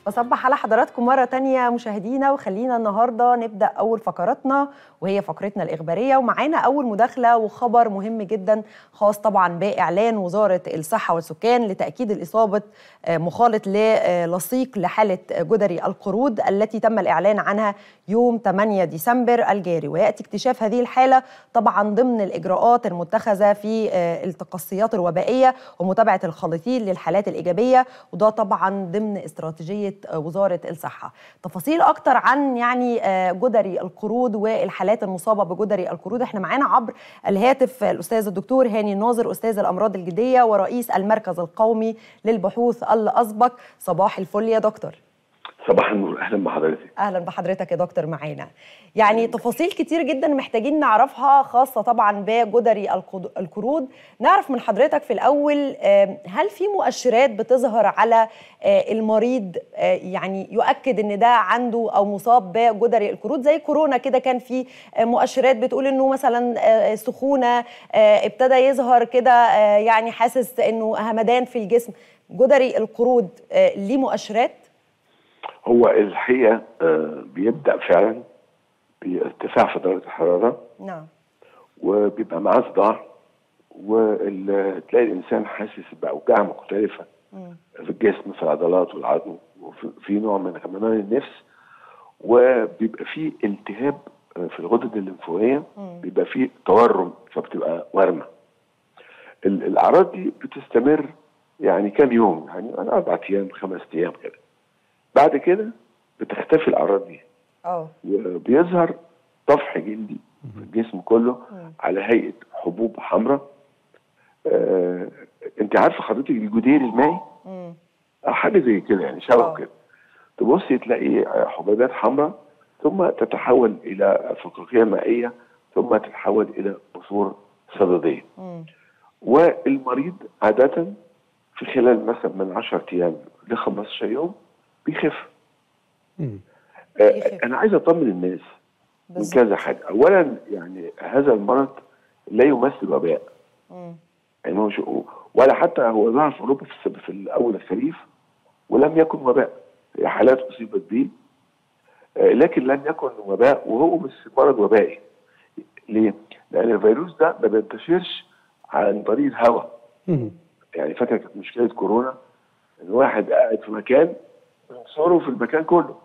بصبح على حضراتكم مرة تانية مشاهدينا وخلينا النهاردة نبدأ أول فقراتنا وهي فقرتنا الإخبارية ومعانا أول مداخلة وخبر مهم جدا خاص طبعا بإعلان وزارة الصحة والسكان لتأكيد الإصابة مخالط للصيق لحالة جدري القرود التي تم الإعلان عنها يوم 8 ديسمبر الجاري ويأتي اكتشاف هذه الحالة طبعا ضمن الإجراءات المتخذة في التقصيات الوبائية ومتابعة الخالطين للحالات الإيجابية وده طبعا ضمن استراتيجية وزارة الصحة تفاصيل أكتر عن يعني جدري القرود والحالات المصابة بجدري القرود احنا معانا عبر الهاتف الأستاذ الدكتور هاني الناظر أستاذ الأمراض الجدية ورئيس المركز القومي للبحوث الأسبق صباح الفل يا دكتور صباح النور اهلا بحضرتك اهلا بحضرتك يا دكتور معانا يعني تفاصيل كتير جدا محتاجين نعرفها خاصه طبعا بجدري القرود نعرف من حضرتك في الاول هل في مؤشرات بتظهر على المريض يعني يؤكد ان ده عنده او مصاب بجدري القرود زي كورونا كده كان في مؤشرات بتقول انه مثلا سخونه ابتدى يظهر كده يعني حاسس انه همدان في الجسم جدري القرود ليه مؤشرات هو الحقيقه بيبدا فعلا بارتفاع في درجه الحراره نعم وبيبقى معاه صداع وتلاقي الانسان حاسس باوجاع مختلفه في الجسم في العضلات والعظم وفي نوع من غمنان النفس وبيبقى فيه التهاب في الغدد الليمفاويه بيبقى فيه تورم فبتبقى ورمه الاعراض دي بتستمر يعني كام يوم يعني اربع ايام خمس ايام كده بعد كده بتختفي الاعراض دي اه وبيظهر طفح جلدي في الجسم كله على هيئه حبوب حمراء آه انت عارفه حضرتك الجدير المائي مم. حاجه زي كده يعني شبه آه. كده تبصي تلاقي حبيبات حمراء ثم تتحول الى فقاقيع مائيه ثم تتحول الى بثور صدديه مم. والمريض عاده في خلال مثلا من 10 ايام ل 15 يوم بيخف مم. آه، بيخف. انا عايز اطمن الناس من بالظبط. كذا حاجه اولا يعني هذا المرض لا يمثل وباء مم. يعني هو شو ولا حتى هو ظهر في اوروبا في, الس- في الاول الخريف ولم يكن وباء هي حالات اصيبت به آه، لكن لم يكن وباء وهو مش مرض وبائي ليه؟ لان الفيروس ده ما بينتشرش عن طريق الهواء مم. يعني فاكر كانت مشكله كورونا ان واحد قاعد في مكان انصاره في المكان كله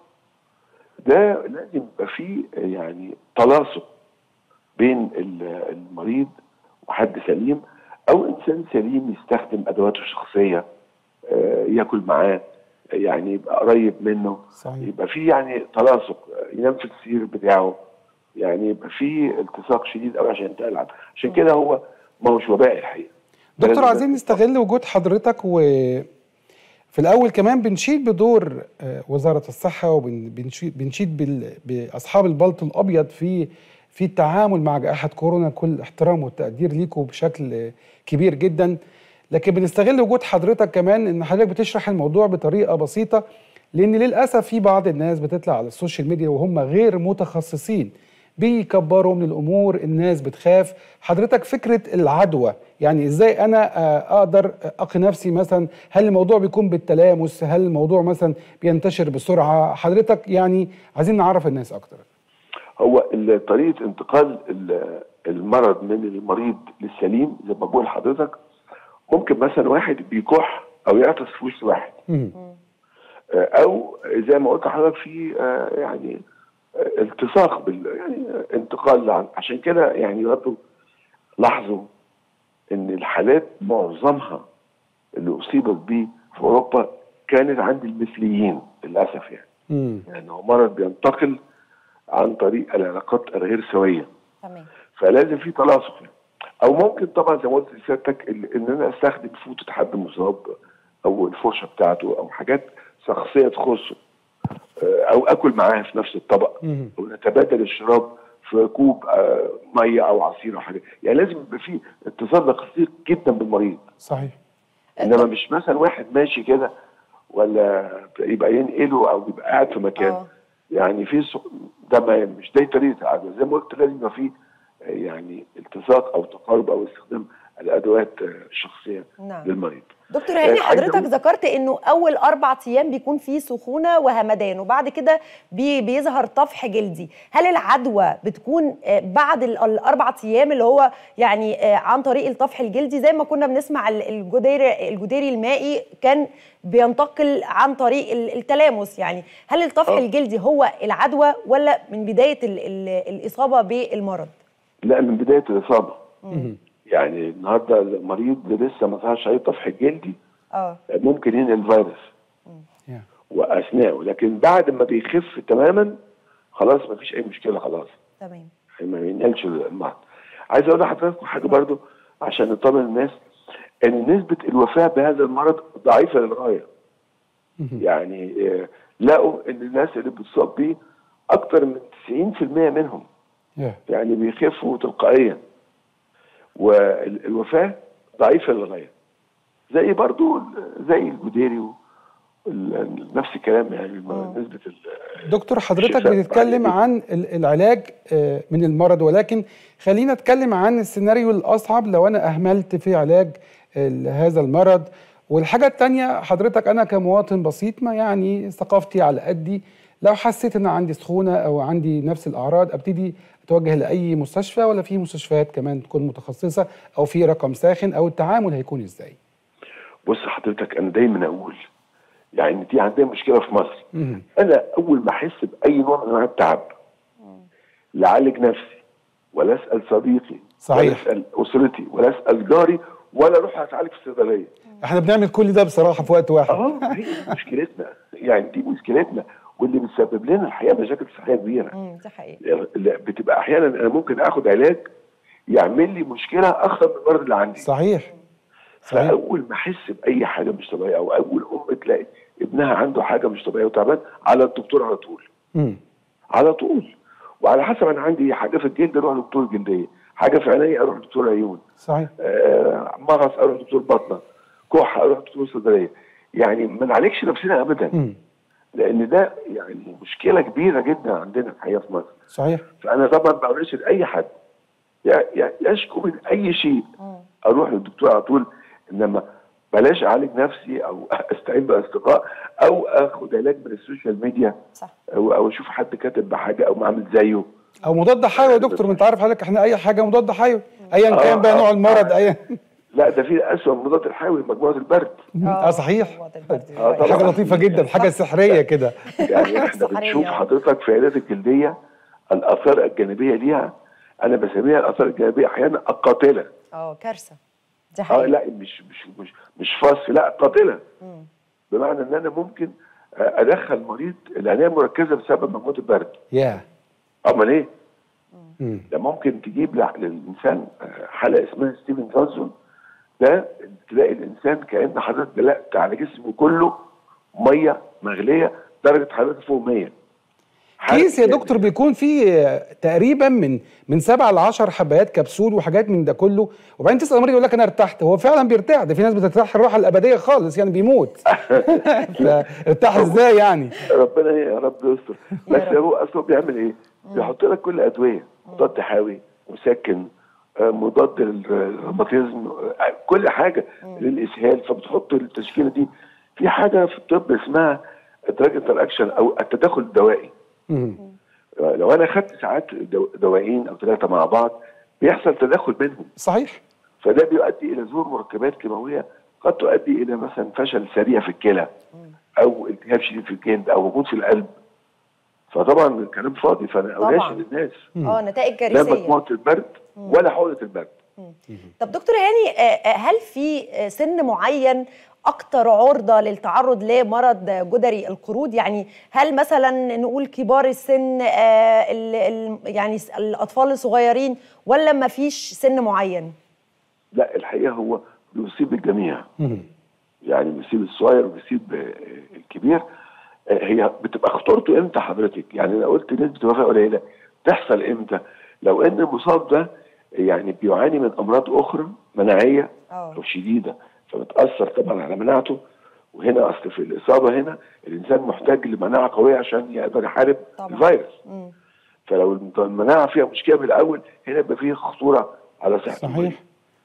ده لازم يبقى فيه يعني تلاصق بين ال- المريض وحد سليم او انسان سليم يستخدم ادواته الشخصيه آه، ياكل معاه يعني يبقى قريب منه صحيح يبقى فيه يعني تلاصق آه، ينام في السرير بتاعه يعني يبقى فيه التصاق شديد قوي عشان تلعب عشان كده هو ما هوش وبائي الحقيقه دكتور لازم عايزين بس- نستغل وجود حضرتك و في الأول كمان بنشيد بدور آه، وزارة الصحة وبنشيد بنشيد بال- بأصحاب البلط الأبيض في في التعامل مع جائحة كورونا كل الاحترام والتقدير ليكم بشكل آه، كبير جدا لكن بنستغل وجود حضرتك كمان إن حضرتك بتشرح الموضوع بطريقة بسيطة لأن للأسف في بعض الناس بتطلع على السوشيال ميديا وهم غير متخصصين بيكبروا من الامور الناس بتخاف حضرتك فكره العدوى يعني ازاي انا آه، اقدر اقي نفسي مثلا هل الموضوع بيكون بالتلامس هل الموضوع مثلا بينتشر بسرعه حضرتك يعني عايزين نعرف الناس اكتر هو ال- طريقه انتقال ال- المرض من المريض للسليم زي ما بقول لحضرتك ممكن مثلا واحد بيكح او يعطس في وش واحد مم. آه، او زي ما قلت لحضرتك في آه، يعني آه، التصاق بال يعني آه، انتقال عن- عشان كده يعني برضه لاحظوا ان الحالات معظمها اللي اصيبت بيه في اوروبا كانت عند المثليين للاسف يعني مم. يعني هو مرض بينتقل عن طريق العلاقات الغير سويه تمام فلازم في تلاصق يعني. او ممكن طبعا زي ما قلت لسيادتك ال- ان انا استخدم فوطه حد مصاب او الفرشه بتاعته او حاجات شخصيه تخصه آه، او اكل معاه في نفس الطبق مم. او نتبادل الشراب في كوب آه، ميه او عصير او حاجه يعني لازم يبقى في اتصال دقيق جدا بالمريض صحيح انما مش مثلا واحد ماشي كده ولا يبقى ينقله او يبقى قاعد في مكان اه يعني في ص- ده ما مش دي طريقه العدوى زي ما قلت لازم يبقى في يعني التصاق او تقارب او استخدام الادوات الشخصيه نعم للمريض دكتور هاني آه، حضرتك عايز أقول- ذكرت انه اول اربع ايام بيكون فيه سخونه وهمدان وبعد كده بي بيظهر طفح جلدي هل العدوى بتكون آه، بعد ال- الاربع ايام اللي هو يعني آه، عن طريق الطفح الجلدي زي ما كنا بنسمع ال- الجديري الجديري المائي كان بينتقل عن طريق ال- التلامس يعني هل الطفح آه. الجلدي هو العدوى ولا من بدايه ال ال الاصابه بالمرض لا من بدايه الاصابه مهم. يعني النهارده المريض لسه ما ظهرش عليه طفح الجلدي اه ممكن ينقل الفيروس يا. واثناءه لكن بعد ما بيخف تماما خلاص ما فيش اي مشكله خلاص تمام ما بينقلش المرض عايز اقول لحضراتكم حاجه برضو عشان نطمن الناس ان نسبه الوفاه بهذا المرض ضعيفه للغايه مهم. يعني آه، لقوا ان الناس اللي بتصاب بيه اكتر من 90% منهم يا. يعني بيخفوا تلقائيا والوفاه ضعيفه للغايه زي برضو ال- زي الجديري و- ال- نفس الكلام يعني مم. نسبه ال- دكتور حضرتك الشفاء بتتكلم بعد عن ال- العلاج آه، من المرض ولكن خلينا نتكلم عن السيناريو الأصعب لو أنا أهملت في علاج ال- هذا المرض والحاجة التانية حضرتك أنا كمواطن بسيط ما يعني ثقافتي على قدي لو حسيت إن عندي سخونة أو عندي نفس الأعراض أبتدي أتوجه لأي مستشفى ولا في مستشفيات كمان تكون متخصصة أو في رقم ساخن أو التعامل هيكون إزاي؟ بص حضرتك انا دايما اقول يعني دي عندنا مشكله في مصر مهم. انا اول ما احس باي نوع من انواع التعب لا اعالج نفسي ولا اسال صديقي صحيح. ولا اسال اسرتي ولا اسال جاري ولا اروح اتعالج في الصيدليه احنا بنعمل كل ده بصراحة في وقت واحد اه هي دي مشكلتنا يعني دي مشكلتنا واللي بتسبب لنا الحقيقه مشاكل صحيه كبيره امم ده حقيقي لا، بتبقى احيانا انا ممكن اخد علاج يعمل لي مشكله اكثر من المرض اللي عندي صحيح صحيح فاول ما احس باي حاجه مش طبيعيه او اول ام تلاقي ابنها عنده حاجه مش طبيعيه وتعبان على الدكتور على طول مم. على طول وعلى حسب انا عندي حاجه في الجلد اروح لدكتور جلديه حاجه في عينيا اروح لدكتور عيون صحيح آه مغص اروح لدكتور بطنه كح اروح لدكتور صيدليه يعني ما نعالجش نفسنا ابدا مم. لان ده يعني مشكله كبيره جدا عندنا الحقيقه في مصر صحيح فانا طبعا بقولش لاي حد ي- ي- يشكو من اي شيء مم. اروح للدكتور على طول انما بلاش اعالج نفسي او استعين باصدقاء او اخد علاج من السوشيال ميديا صح او او اشوف حد كاتب بحاجه او عامل زيه او مضاد حيوي يا دكتور ما انت عارف حضرتك احنا اي حاجه مضاد حيوي ايا آه، كان بقى آه، نوع المرض آه. ايا لا ده في اسوء من مضاد الحيوي مجموعه البرد اه صحيح هو ده البرد آه، دلوقتي. طبعاً. حاجه لطيفه جدا حاجه سحريه كده يعني احنا صحيح. بنشوف حضرتك في عيادات الجلديه الاثار الجانبيه ليها انا بسميها الاثار الجانبيه احيانا القاتله اه كارثه دي اه حقيقة لا مش مش مش مش فصل لا قاتله مم. بمعنى ان انا ممكن آه، ادخل مريض العنايه المركزه بسبب مجموعه البرد يا امال ايه؟ مم. ده ممكن تجيب لع- للانسان آه، حاله اسمها ستيفن جونسون ده تلاقي الانسان كان حضرتك دلقت على جسمه كله ميه مغليه درجه حرارته فوق 100 كيس يا حالة- دكتور بيكون فيه تقريبا من من سبعة ل 10 حبايات كبسول وحاجات من ده كله وبعدين تسال المريض يقول لك انا ارتحت هو فعلا بيرتاح ده في ناس بترتاح الراحه الابديه خالص يعني بيموت فارتاح ازاي يعني ربنا يا رب يستر يا بس رب. هو اصلا بيعمل ايه؟ بيحط لك كل ادويه مضاد حيوي مسكن آه، مضاد للروماتيزم آه، كل حاجه للاسهال فبتحط التشكيله دي في حاجه في الطب اسمها دراج انتراكشن او التداخل الدوائي مم. لو انا خدت ساعات دو- دوايين او ثلاثه مع بعض بيحصل تداخل بينهم صحيح فده بيؤدي الى ظهور مركبات كيماويه قد تؤدي الى مثلا فشل سريع في الكلى او التهاب شديد في الجلد او هبوط في القلب فطبعا الكلام فاضي فانا طبعاً. اولاشي للناس اه نتائج لا كارثيه مجموعه البرد ولا حقنه البرد طب دكتور هاني آه، آه، هل في آه، سن معين اكتر عرضه للتعرض لمرض جدري القرود يعني هل مثلا نقول كبار السن آه، ال- ال- يعني س- الاطفال الصغيرين ولا ما فيش سن معين لا الحقيقه هو بيصيب الجميع مم. يعني بيصيب الصغير وبيصيب آه، الكبير آه، هي بتبقى خطورته امتى حضرتك؟ يعني انا قلت نسبه وفاه قليله تحصل امتى؟ لو ان المصاب ده يعني بيعاني من امراض اخرى مناعيه اه او شديده فبتاثر طبعا على مناعته وهنا اصل في الاصابه هنا الانسان محتاج لمناعه قويه عشان يقدر يحارب طبعاً. الفيروس مم. فلو المناعه فيها مشكله من الاول هنا يبقى فيه خطوره على صحته صحيح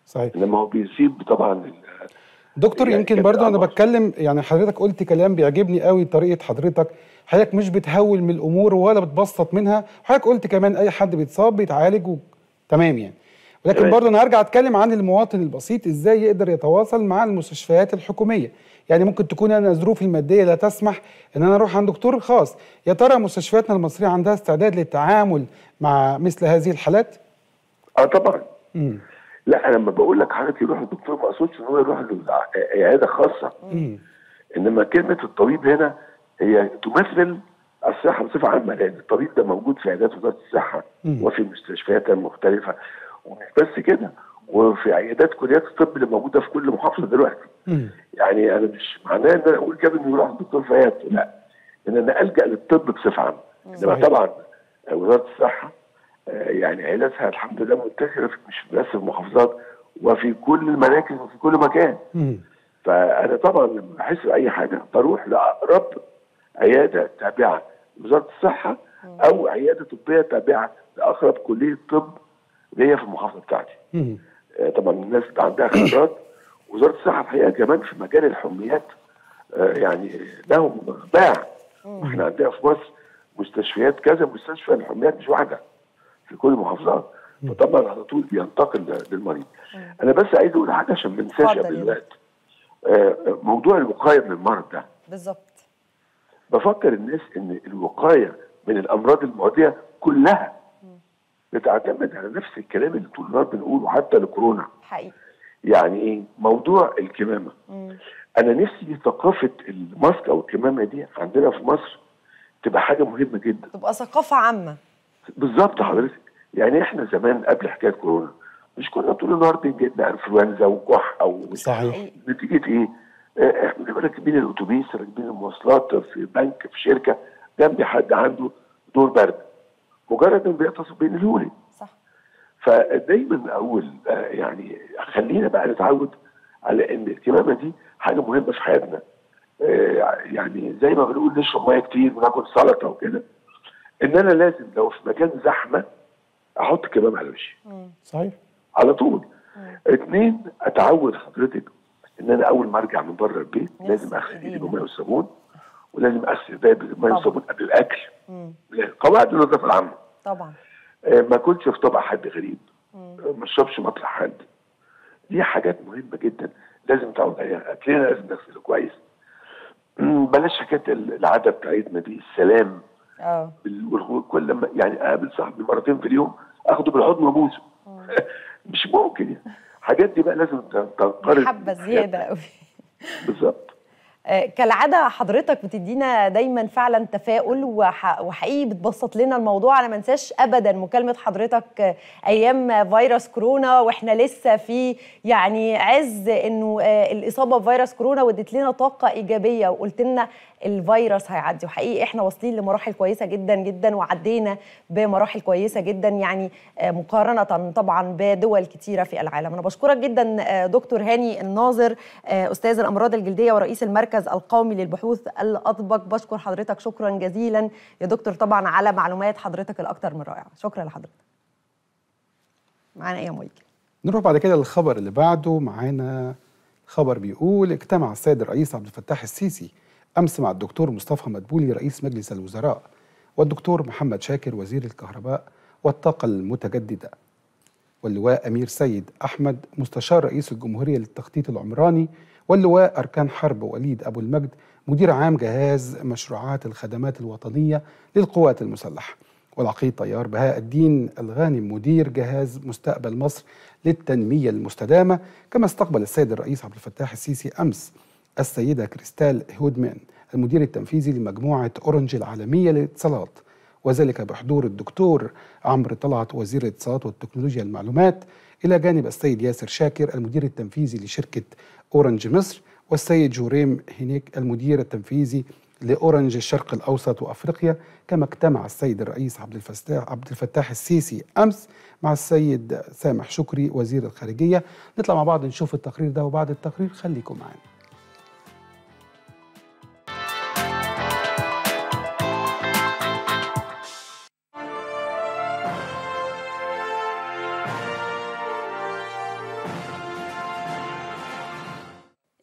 صحيح انما هو بيسيب طبعا ال- دكتور يعني يمكن كان برضو انا الأمر. بتكلم يعني حضرتك قلت كلام بيعجبني قوي طريقه حضرتك حضرتك مش بتهول من الامور ولا بتبسط منها وحضرتك قلت كمان اي حد بيتصاب بيتعالج و... تمام يعني ولكن تمام. برضو انا هرجع اتكلم عن المواطن البسيط ازاي يقدر يتواصل مع المستشفيات الحكوميه يعني ممكن تكون انا ظروفي الماديه لا تسمح ان انا اروح عند دكتور خاص يا ترى مستشفياتنا المصريه عندها استعداد للتعامل مع مثل هذه الحالات اه طبعا امم لا انا لما بقول لك حضرتك يروح للدكتور ما اقصدش ان هو يروح لعياده خاصه امم انما كلمه الطبيب هنا هي تمثل الصحه بصفه عامه لان الطبيب ده موجود في عيادات وزاره الصحه مم. وفي مستشفيات مختلفه ومش بس كده وفي عيادات كليات الطب اللي موجوده في كل محافظه دلوقتي امم يعني انا مش معناه ان انا اقول كده انه يروح للدكتور فياض لا ان انا الجا للطب بصفه عامه انما صحيح. طبعا وزاره الصحه آه، يعني عياداتها الحمد لله منتشره في- مش بس في المحافظات وفي كل المراكز وفي كل مكان امم فانا طبعا لما بحس باي حاجه بروح لاقرب عياده تابعه لوزاره الصحه او عياده طبيه تابعه لاقرب كليه طب ليا في المحافظه بتاعتي. امم آه، طبعا الناس اللي عندها خبرات وزاره الصحه الحقيقه كمان في مجال الحميات آه، يعني لهم باع احنا عندنا في مصر مستشفيات كذا مستشفى الحميات مش واحده في كل المحافظات فطبعا على طول بينتقل للمريض انا بس عايز اقول حاجه عشان ما انساش اتفضل قبل يا الوقت آه، موضوع الوقايه من المرض ده بالظبط بفكر الناس ان الوقايه من الامراض المعديه كلها بتعتمد على نفس الكلام اللي طول النهار بنقوله حتى لكورونا حقيقي يعني ايه موضوع الكمامه مم. انا نفسي ثقافه الماسك او الكمامه دي عندنا في مصر تبقى حاجه مهمه جدا تبقى ثقافه عامه بالظبط حضرتك يعني احنا زمان قبل حكايه كورونا مش كنا طول النهار بنجيلنا انفلونزا وكح او صحيح نتيجه ايه؟ آه، احنا بنبقى راكبين الاتوبيس راكبين المواصلات في بنك في شركه جنبي حد عنده دور برد مجرد انه بيتصل بينقلهولي صح فدايما اقول آه، يعني خلينا بقى نتعود على ان الكمامه دي حاجه مهمه في حياتنا آه، يعني زي ما بنقول نشرب ميه كتير وناكل سلطه وكده ان انا لازم لو في مكان زحمه احط كمامه على وشي صحيح على طول اثنين اتعود حضرتك ان انا اول ما ارجع من بره البيت نغسل لازم اغسل ايدي إيدينا. بالميه والصابون ولازم اغسل ايدي بالميه طبعا. والصابون قبل الاكل مم. قواعد النظافه العامه طبعا آه، ما اكلش في طبق حد غريب آه، ما اشربش مطرح حد دي حاجات مهمه جدا لازم تعود عليها اكلنا لازم نغسله كويس مم، بلاش حكايه العاده بتاعتنا دي السلام اه بال- والغ- كل ما يعني اقابل صاحبي مرتين في اليوم اخده بالحضن وابوسه مش ممكن يعني الحاجات دي بقى لازم ت- تنقرض حبه زياده قوي بالظبط آه، كالعادة حضرتك بتدينا دايما فعلا تفاؤل وح- وحقيقي بتبسط لنا الموضوع انا ما انساش ابدا مكالمة حضرتك آه، ايام فيروس كورونا واحنا لسه في يعني عز انه آه، الاصابة بفيروس كورونا واديت لنا طاقة ايجابية وقلت لنا الفيروس هيعدي وحقيقي احنا واصلين لمراحل كويسة جدا جدا وعدينا بمراحل كويسة جدا يعني آه، مقارنة طبعا بدول كتيرة في العالم انا بشكرك جدا آه، دكتور هاني الناظر آه، استاذ الامراض الجلديه ورئيس المركز القومي للبحوث الاطبق بشكر حضرتك شكرا جزيلا يا دكتور طبعا على معلومات حضرتك الاكثر من رائعه شكرا لحضرتك معانا ايه يا مايكل نروح بعد كده للخبر اللي بعده معانا خبر بيقول اجتمع السيد الرئيس عبد الفتاح السيسي امس مع الدكتور مصطفى مدبولي رئيس مجلس الوزراء والدكتور محمد شاكر وزير الكهرباء والطاقه المتجدده واللواء امير سيد احمد مستشار رئيس الجمهوريه للتخطيط العمراني واللواء اركان حرب وليد ابو المجد مدير عام جهاز مشروعات الخدمات الوطنيه للقوات المسلحه والعقيد طيار بهاء الدين الغانم مدير جهاز مستقبل مصر للتنميه المستدامه كما استقبل السيد الرئيس عبد الفتاح السيسي امس السيده كريستال هودمان المدير التنفيذي لمجموعه اورنج العالميه للاتصالات وذلك بحضور الدكتور عمرو طلعت وزير الاتصالات والتكنولوجيا المعلومات إلى جانب السيد ياسر شاكر المدير التنفيذي لشركة أورنج مصر والسيد جوريم هينيك المدير التنفيذي لأورنج الشرق الأوسط وأفريقيا كما اجتمع السيد الرئيس عبد الفتاح عبد الفتاح السيسي أمس مع السيد سامح شكري وزير الخارجية نطلع مع بعض نشوف التقرير ده وبعد التقرير خليكم معانا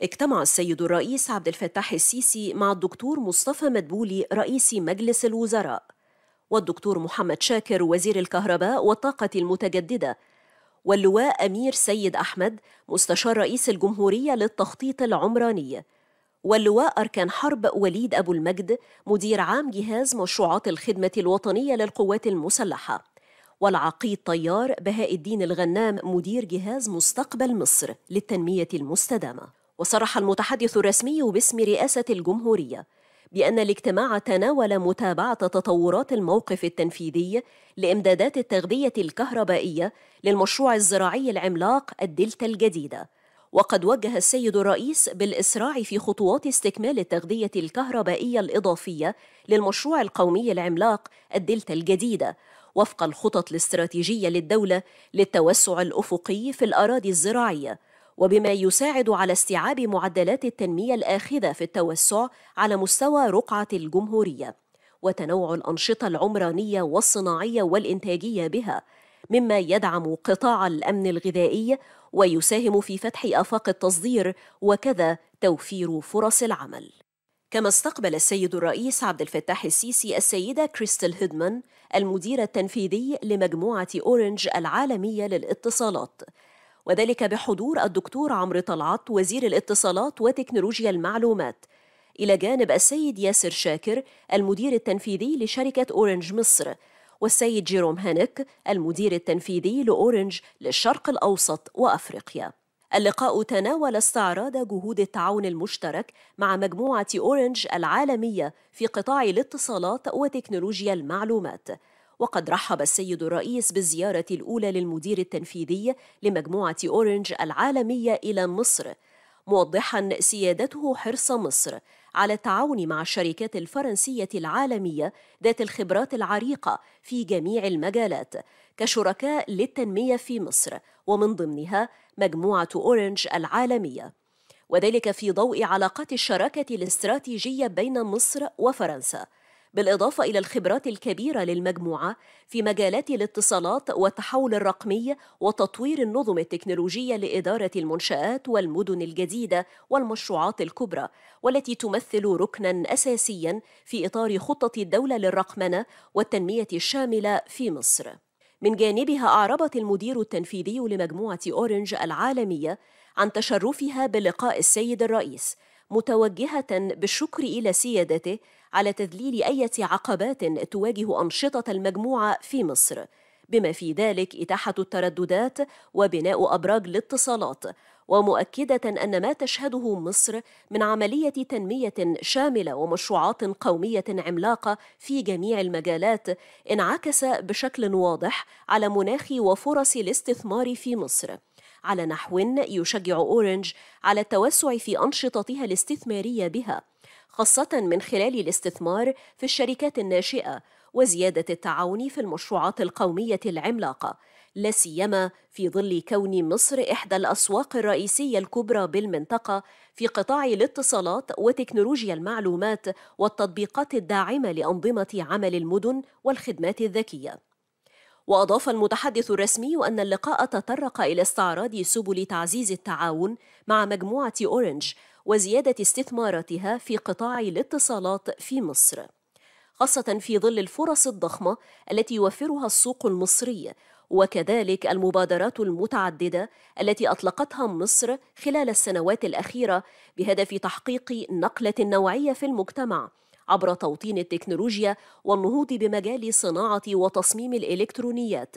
اجتمع السيد الرئيس عبد الفتاح السيسي مع الدكتور مصطفى مدبولي رئيس مجلس الوزراء والدكتور محمد شاكر وزير الكهرباء والطاقة المتجددة واللواء أمير سيد أحمد مستشار رئيس الجمهورية للتخطيط العمراني واللواء أركان حرب وليد أبو المجد مدير عام جهاز مشروعات الخدمة الوطنية للقوات المسلحة والعقيد طيار بهاء الدين الغنام مدير جهاز مستقبل مصر للتنمية المستدامة وصرح المتحدث الرسمي باسم رئاسة الجمهورية بأن الاجتماع تناول متابعة تطورات الموقف التنفيذي لإمدادات التغذية الكهربائية للمشروع الزراعي العملاق الدلتا الجديدة وقد وجه السيد الرئيس بالإسراع في خطوات استكمال التغذية الكهربائية الإضافية للمشروع القومي العملاق الدلتا الجديدة وفق الخطط الاستراتيجية للدولة للتوسع الأفقي في الأراضي الزراعية وبما يساعد على استيعاب معدلات التنمية الآخذة في التوسع على مستوى رقعة الجمهورية وتنوع الأنشطة العمرانية والصناعية والإنتاجية بها مما يدعم قطاع الأمن الغذائي ويساهم في فتح آفاق التصدير وكذا توفير فرص العمل كما استقبل السيد الرئيس عبد الفتاح السيسي السيدة كريستل هيدمان المدير التنفيذي لمجموعة أورنج العالمية للاتصالات وذلك بحضور الدكتور عمرو طلعت وزير الاتصالات وتكنولوجيا المعلومات إلى جانب السيد ياسر شاكر المدير التنفيذي لشركة أورنج مصر والسيد جيروم هانك المدير التنفيذي لأورنج للشرق الأوسط وأفريقيا اللقاء تناول استعراض جهود التعاون المشترك مع مجموعة أورنج العالمية في قطاع الاتصالات وتكنولوجيا المعلومات وقد رحب السيد الرئيس بالزيارة الأولى للمدير التنفيذي لمجموعة أورنج العالمية إلى مصر موضحا سيادته حرص مصر على التعاون مع الشركات الفرنسية العالمية ذات الخبرات العريقة في جميع المجالات كشركاء للتنمية في مصر ومن ضمنها مجموعة أورنج العالمية وذلك في ضوء علاقات الشراكة الاستراتيجية بين مصر وفرنسا بالإضافة إلى الخبرات الكبيرة للمجموعة في مجالات الاتصالات والتحول الرقمي وتطوير النظم التكنولوجية لإدارة المنشآت والمدن الجديدة والمشروعات الكبرى والتي تمثل ركنا أساسيا في إطار خطة الدولة للرقمنة والتنمية الشاملة في مصر من جانبها أعربت المدير التنفيذي لمجموعة أورنج العالمية عن تشرفها بلقاء السيد الرئيس متوجهة بالشكر إلى سيادته على تذليل أي عقبات تواجه أنشطة المجموعة في مصر بما في ذلك إتاحة الترددات وبناء أبراج الاتصالات ومؤكدة أن ما تشهده مصر من عملية تنمية شاملة ومشروعات قومية عملاقة في جميع المجالات انعكس بشكل واضح على مناخ وفرص الاستثمار في مصر على نحو يشجع أورنج على التوسع في أنشطتها الاستثمارية بها خاصة من خلال الاستثمار في الشركات الناشئة وزيادة التعاون في المشروعات القومية العملاقة لا سيما في ظل كون مصر إحدى الأسواق الرئيسية الكبرى بالمنطقة في قطاع الاتصالات وتكنولوجيا المعلومات والتطبيقات الداعمة لأنظمة عمل المدن والخدمات الذكية. وأضاف المتحدث الرسمي أن اللقاء تطرق إلى استعراض سبل تعزيز التعاون مع مجموعة أورنج وزيادة استثماراتها في قطاع الاتصالات في مصر. خاصة في ظل الفرص الضخمة التي يوفرها السوق المصري وكذلك المبادرات المتعددة التي أطلقتها مصر خلال السنوات الأخيرة بهدف تحقيق نقلة نوعية في المجتمع عبر توطين التكنولوجيا والنهوض بمجال صناعة وتصميم الإلكترونيات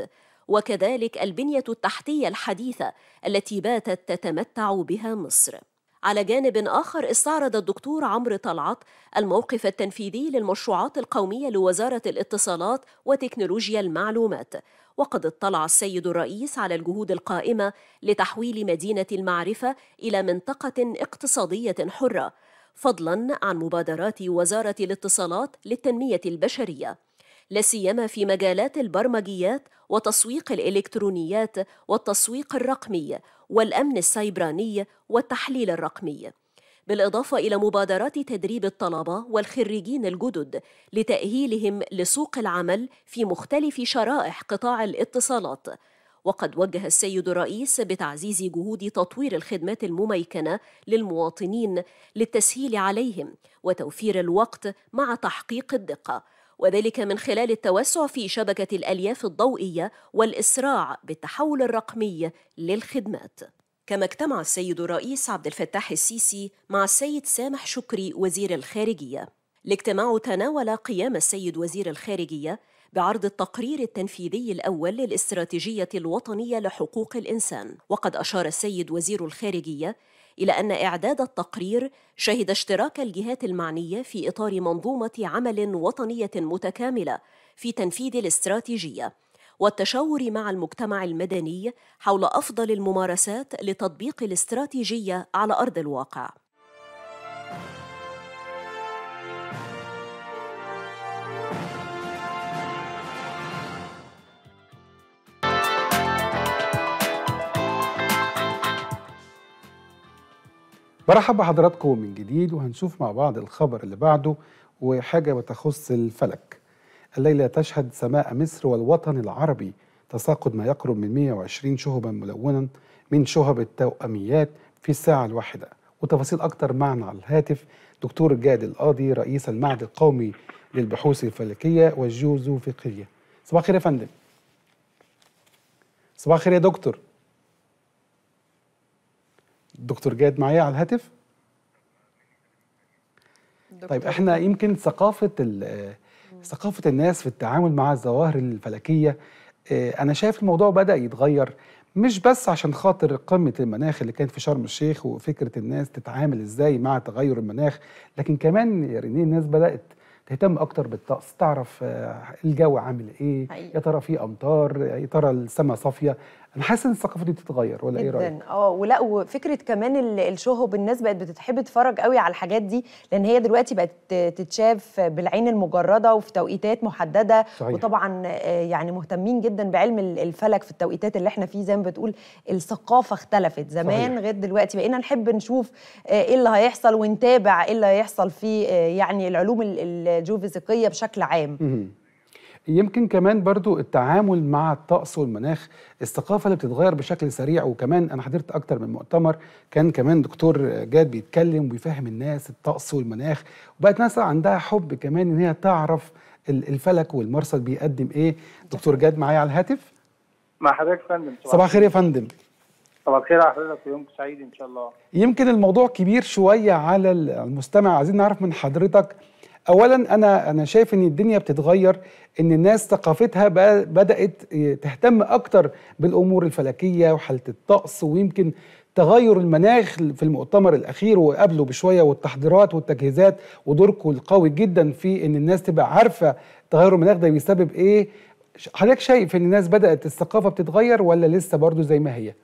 وكذلك البنية التحتية الحديثة التي باتت تتمتع بها مصر. على جانب آخر استعرض الدكتور عمرو طلعت الموقف التنفيذي للمشروعات القومية لوزارة الاتصالات وتكنولوجيا المعلومات وقد اطلع السيد الرئيس على الجهود القائمة لتحويل مدينة المعرفة إلى منطقة اقتصادية حرة فضلا عن مبادرات وزارة الاتصالات للتنمية البشرية لا سيما في مجالات البرمجيات وتسويق الالكترونيات والتسويق الرقمي والامن السيبراني والتحليل الرقمي بالاضافه الى مبادرات تدريب الطلبه والخريجين الجدد لتاهيلهم لسوق العمل في مختلف شرائح قطاع الاتصالات وقد وجه السيد الرئيس بتعزيز جهود تطوير الخدمات المميكنه للمواطنين للتسهيل عليهم وتوفير الوقت مع تحقيق الدقه وذلك من خلال التوسع في شبكه الالياف الضوئيه والاسراع بالتحول الرقمي للخدمات كما اجتمع السيد الرئيس عبد الفتاح السيسي مع السيد سامح شكري وزير الخارجيه الاجتماع تناول قيام السيد وزير الخارجيه بعرض التقرير التنفيذي الاول للاستراتيجيه الوطنيه لحقوق الانسان وقد اشار السيد وزير الخارجيه الى ان اعداد التقرير شهد اشتراك الجهات المعنيه في اطار منظومه عمل وطنيه متكامله في تنفيذ الاستراتيجيه والتشاور مع المجتمع المدني حول افضل الممارسات لتطبيق الاستراتيجيه على ارض الواقع برحب بحضراتكم من جديد وهنشوف مع بعض الخبر اللي بعده وحاجة بتخص الفلك الليلة تشهد سماء مصر والوطن العربي تساقط ما يقرب من 120 شهبا ملونا من شهب التوأميات في الساعة الواحدة وتفاصيل أكتر معنا على الهاتف دكتور جاد القاضي رئيس المعهد القومي للبحوث الفلكية والجيوزوفيقية صباح الخير يا فندم صباح الخير يا دكتور دكتور جاد معايا على الهاتف طيب احنا يمكن ثقافه ثقافه الناس في التعامل مع الظواهر الفلكيه اه انا شايف الموضوع بدا يتغير مش بس عشان خاطر قمه المناخ اللي كانت في شرم الشيخ وفكره الناس تتعامل ازاي مع تغير المناخ لكن كمان يا رينيه الناس بدات تهتم اكتر بالطقس تعرف الجو عامل ايه يا ترى في امطار يا ترى السماء صافيه انا حاسس ان الثقافه دي بتتغير ولا ايه رايك اه ولا وفكره كمان الشهب الناس بقت بتحب تتفرج قوي على الحاجات دي لان هي دلوقتي بقت تتشاف بالعين المجرده وفي توقيتات محدده صحيح. وطبعا يعني مهتمين جدا بعلم الفلك في التوقيتات اللي احنا فيه زي ما بتقول الثقافه اختلفت زمان صحيح. غير دلوقتي بقينا نحب نشوف ايه اللي هيحصل ونتابع ايه اللي هيحصل في يعني العلوم الجيوفيزيقيه بشكل عام م- يمكن كمان برضو التعامل مع الطقس والمناخ الثقافة اللي بتتغير بشكل سريع وكمان أنا حضرت أكتر من مؤتمر كان كمان دكتور جاد بيتكلم وبيفهم الناس الطقس والمناخ وبقت ناس عندها حب كمان إن هي تعرف الفلك والمرصد بيقدم إيه دكتور جاد معايا على الهاتف مع حضرتك يا فندم صباح الخير يا فندم صباح الخير على حضرتك ويومك سعيد إن شاء الله يمكن الموضوع كبير شوية على المستمع عايزين نعرف من حضرتك اولا انا انا شايف ان الدنيا بتتغير ان الناس ثقافتها بدات تهتم اكتر بالامور الفلكيه وحاله الطقس ويمكن تغير المناخ في المؤتمر الاخير وقبله بشويه والتحضيرات والتجهيزات ودوركم القوي جدا في ان الناس تبقى عارفه تغير المناخ ده بيسبب ايه حضرتك شايف ان الناس بدات الثقافه بتتغير ولا لسه برضو زي ما هي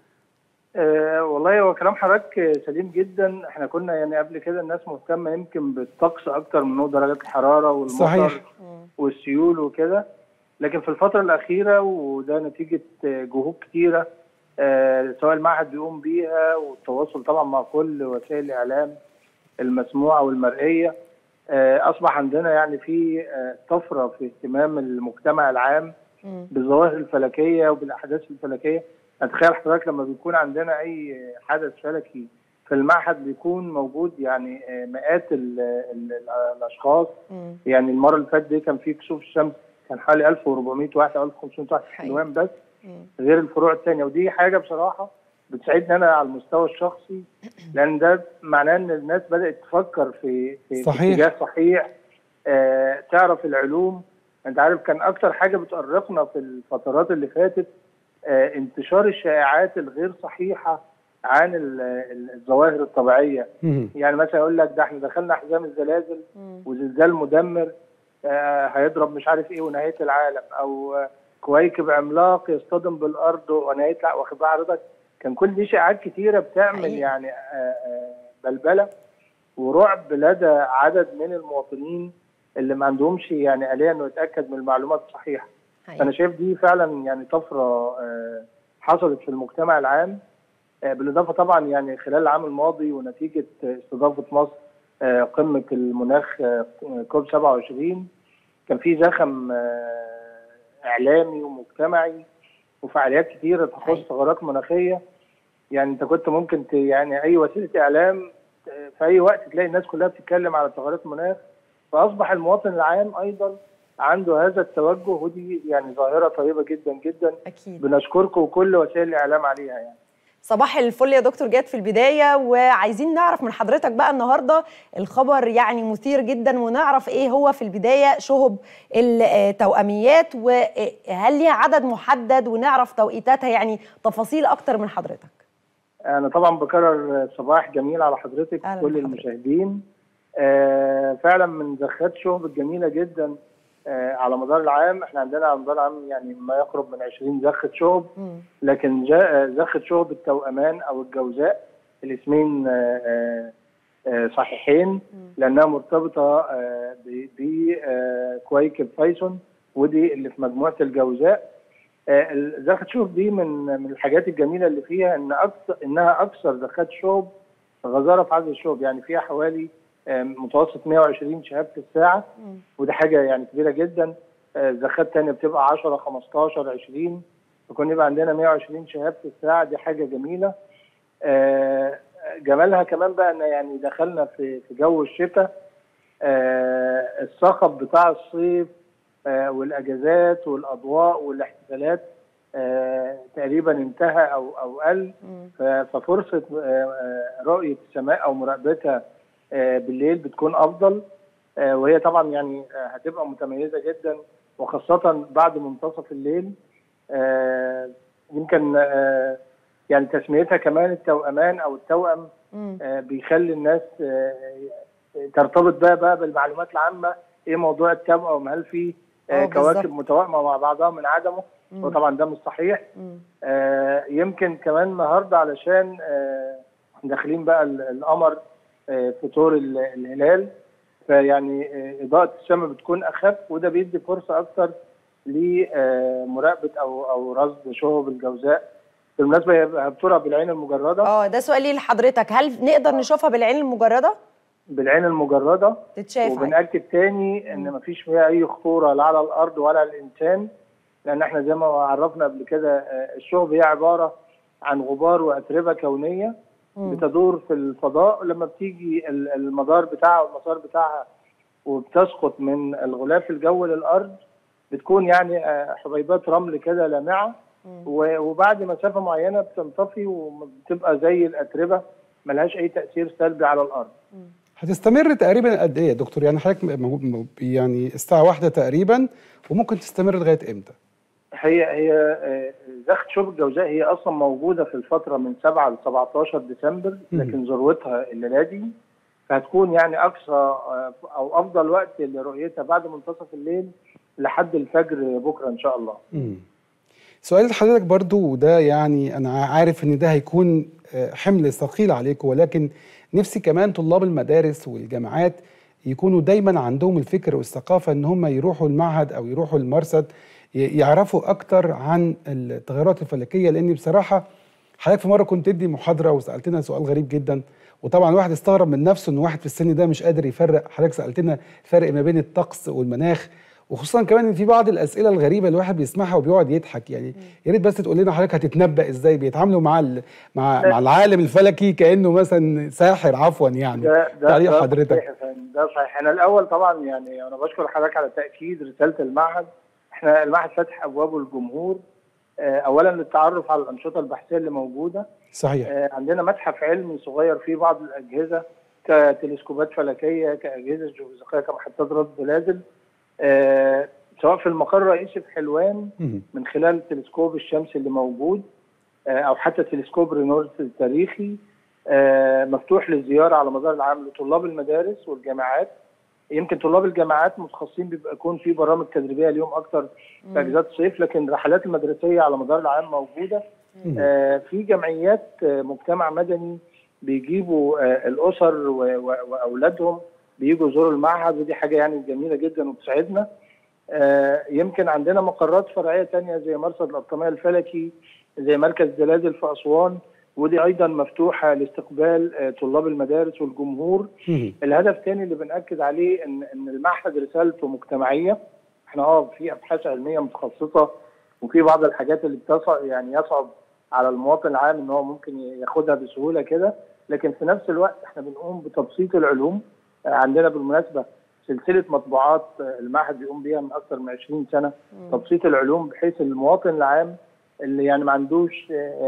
أه والله هو كلام حضرتك سليم جدا احنا كنا يعني قبل كده الناس مهتمه يمكن بالطقس اكتر من درجات الحراره والمطر صحيح. والسيول وكده لكن في الفتره الاخيره وده نتيجه جهود كتيره أه سواء المعهد بيقوم بيها والتواصل طبعا مع كل وسائل الاعلام المسموعه والمرئيه أه اصبح عندنا يعني في طفره في اهتمام المجتمع العام بالظواهر الفلكيه وبالاحداث الفلكيه اتخيل حضرتك لما بيكون عندنا اي حدث فلكي في المعهد بيكون موجود يعني مئات ال ال الاشخاص مم. يعني المره اللي فاتت دي كان في كسوف الشمس كان حوالي 1400 واحد او 1500 واحد في حقيقي. حلوان بس مم. غير الفروع الثانيه ودي حاجه بصراحه بتساعدني انا على المستوى الشخصي لان ده معناه ان الناس بدات تفكر في في صحيح. في اتجاه صحيح آه تعرف العلوم انت عارف كان اكتر حاجه بتؤرقنا في الفترات اللي فاتت آه انتشار الشائعات الغير صحيحه عن ال- ال- الظواهر الطبيعيه مهم. يعني مثلا يقول لك ده احنا دخلنا حزام الزلازل مم. وزلزال مدمر آه هيضرب مش عارف ايه ونهايه العالم او آه كويكب عملاق يصطدم بالارض ونهايه الع- واخد بال حضرتك كان كل دي شائعات كتيره بتعمل حقيقي. يعني آه آه بلبله ورعب لدى عدد من المواطنين اللي ما عندهمش يعني آلية انه يتاكد من المعلومات الصحيحه حقيقي. فانا شايف دي فعلا يعني طفره آه، حصلت في المجتمع العام آه، بالاضافه طبعا يعني خلال العام الماضي ونتيجه آه، استضافه مصر آه، قمه المناخ آه، كوب 27 كان في زخم آه، اعلامي ومجتمعي وفعاليات كتيره تخص أيوة. ثغرات مناخيه يعني انت كنت ممكن ت... يعني اي وسيله اعلام آه، في اي وقت تلاقي الناس كلها بتتكلم على ثغرات المناخ فاصبح المواطن العام ايضا عنده هذا التوجه ودي يعني ظاهره طيبه جدا جدا اكيد بنشكركم وكل وسائل الاعلام عليها يعني صباح الفل يا دكتور جاد في البداية وعايزين نعرف من حضرتك بقى النهاردة الخبر يعني مثير جدا ونعرف ايه هو في البداية شهب التوأميات وهل ليها عدد محدد ونعرف توقيتاتها يعني تفاصيل أكتر من حضرتك انا طبعا بكرر صباح جميل على حضرتك أهلاً كل بحضرتك. المشاهدين آه فعلا من زخات شهب الجميله جدا آه على مدار العام احنا عندنا على مدار العام يعني ما يقرب من 20 زخه شهب مم. لكن جاء زخه شهب التوأمان او الجوزاء الاسمين آه، آه، آه، صحيحين لانها مرتبطه آه، ب- بكويكب فايسون ودي اللي في مجموعه الجوزاء آه، ال- زخة شهب دي من من الحاجات الجميله اللي فيها ان اكثر انها اكثر زخات شهب غزاره في عدد الشهب يعني فيها حوالي آه، متوسط 120 شهاب في الساعه مم. ودي حاجه يعني كبيره جدا آه، زخات تانية بتبقى 10 15 20 يكون يبقى عندنا 120 شهاب في الساعه دي حاجه جميله آه، جمالها كمان بقى ان يعني دخلنا في في جو الشتاء آه، الصخب بتاع الصيف آه، والاجازات والاضواء والاحتفالات آه، تقريبا انتهى او او قل مم. ف- ففرصه آه، آه، رؤيه السماء او مراقبتها آه، بالليل بتكون افضل آه، وهي طبعا يعني آه، هتبقى متميزه جدا وخاصه بعد منتصف الليل آه، يمكن آه، يعني تسميتها كمان التوأمان او التوأم مم. آه، بيخلي الناس آه، ترتبط بقى بقى بالمعلومات العامه ايه موضوع التوأم هل في آه، آه، كواكب بالظبط. متوائمه مع بعضها من عدمه مم. وطبعا ده مش صحيح مم. آه، يمكن كمان النهارده علشان آه، داخلين بقى ال- القمر آه، في طور ال- الهلال فيعني آه، اضاءه السماء بتكون اخف وده بيدي فرصه اكتر لمراقبه او او رصد شهب الجوزاء بالمناسبه هي بترى بالعين المجرده اه ده سؤالي لحضرتك هل نقدر نشوفها بالعين المجردة؟ بالعين المجرده تتشاف عادي. وبنأكد تاني ان مفيش فيها اي خطوره لا على الارض ولا على الانسان لان احنا زي ما عرفنا قبل كده آه، الشهب هي عباره عن غبار واتربه كونيه مم. بتدور في الفضاء لما بتيجي ال- المدار بتاعها والمسار بتاعها وبتسقط من الغلاف الجوي للارض بتكون يعني آه، حبيبات رمل كده لامعه مم. و- وبعد مسافه معينه بتنطفي وبتبقى زي الاتربه ملهاش اي تاثير سلبي على الارض هتستمر تقريبا قد ايه يا دكتور يعني حضرتك م- م- يعني الساعه واحدة تقريبا وممكن تستمر لغايه امتى هي هي آه، زخة شوب الجوزاء هي اصلا موجوده في الفتره من 7 ل 17 ديسمبر لكن ذروتها الليله دي فهتكون يعني اقصى آه، او افضل وقت لرؤيتها بعد منتصف الليل لحد الفجر بكره ان شاء الله. مم. سؤال لحضرتك برضو وده يعني انا عارف ان ده هيكون آه، حمل ثقيل عليكم ولكن نفسي كمان طلاب المدارس والجامعات يكونوا دايما عندهم الفكر والثقافه ان هم يروحوا المعهد او يروحوا المرصد ي- يعرفوا اكتر عن التغيرات الفلكيه لاني بصراحه حضرتك في مره كنت تدي محاضره وسالتنا سؤال غريب جدا وطبعا الواحد استغرب من نفسه ان واحد في السن ده مش قادر يفرق حضرتك سالتنا الفرق ما بين الطقس والمناخ وخصوصا كمان ان في بعض الاسئله الغريبه الواحد بيسمعها وبيقعد يضحك يعني يا ريت بس تقول لنا حضرتك هتتنبأ ازاي بيتعاملوا مع ال- مع مع العالم الفلكي كانه مثلا ساحر عفوا يعني ده ده تعليق ده حضرتك صحيح يا فندم، ده صحيح انا الاول طبعا يعني انا بشكر حضرتك على تاكيد رساله المعهد احنا المعهد فاتح ابوابه للجمهور آه، اولا للتعرف على الانشطه البحثيه اللي موجوده صحيح آه، عندنا متحف علمي صغير فيه بعض الاجهزه كتلسكوبات فلكيه كاجهزه جيوفيزيقيه كمحطات رصد بلازل آه، سواء في المقر الرئيسي في حلوان مم. من خلال التلسكوب الشمسي اللي موجود آه، او حتى تلسكوب رينولدز التاريخي آه، مفتوح للزياره على مدار العام لطلاب المدارس والجامعات يمكن طلاب الجامعات متخصصين بيبقى يكون في برامج تدريبيه اليوم اكتر في اجازات الصيف لكن الرحلات المدرسيه على مدار العام موجوده مم. آه، في جمعيات آه، مجتمع مدني بيجيبوا آه، الاسر و- و- واولادهم بيجوا يزوروا المعهد ودي حاجه يعني جميله جدا وبتسعدنا آه، يمكن عندنا مقرات فرعيه تانية زي مرصد الابطميه الفلكي زي مركز زلازل في اسوان ودي ايضا مفتوحه لاستقبال آه، طلاب المدارس والجمهور مم. الهدف الثاني اللي بنأكد عليه ان ان المعهد رسالته مجتمعيه احنا اه في ابحاث علميه متخصصه وفي بعض الحاجات اللي بتصعب يعني يصعب على المواطن العام ان هو ممكن ياخدها بسهوله كده لكن في نفس الوقت احنا بنقوم بتبسيط العلوم عندنا بالمناسبه سلسله مطبوعات المعهد بيقوم بيها من اكثر من 20 سنه تبسيط العلوم بحيث المواطن العام اللي يعني ما عندوش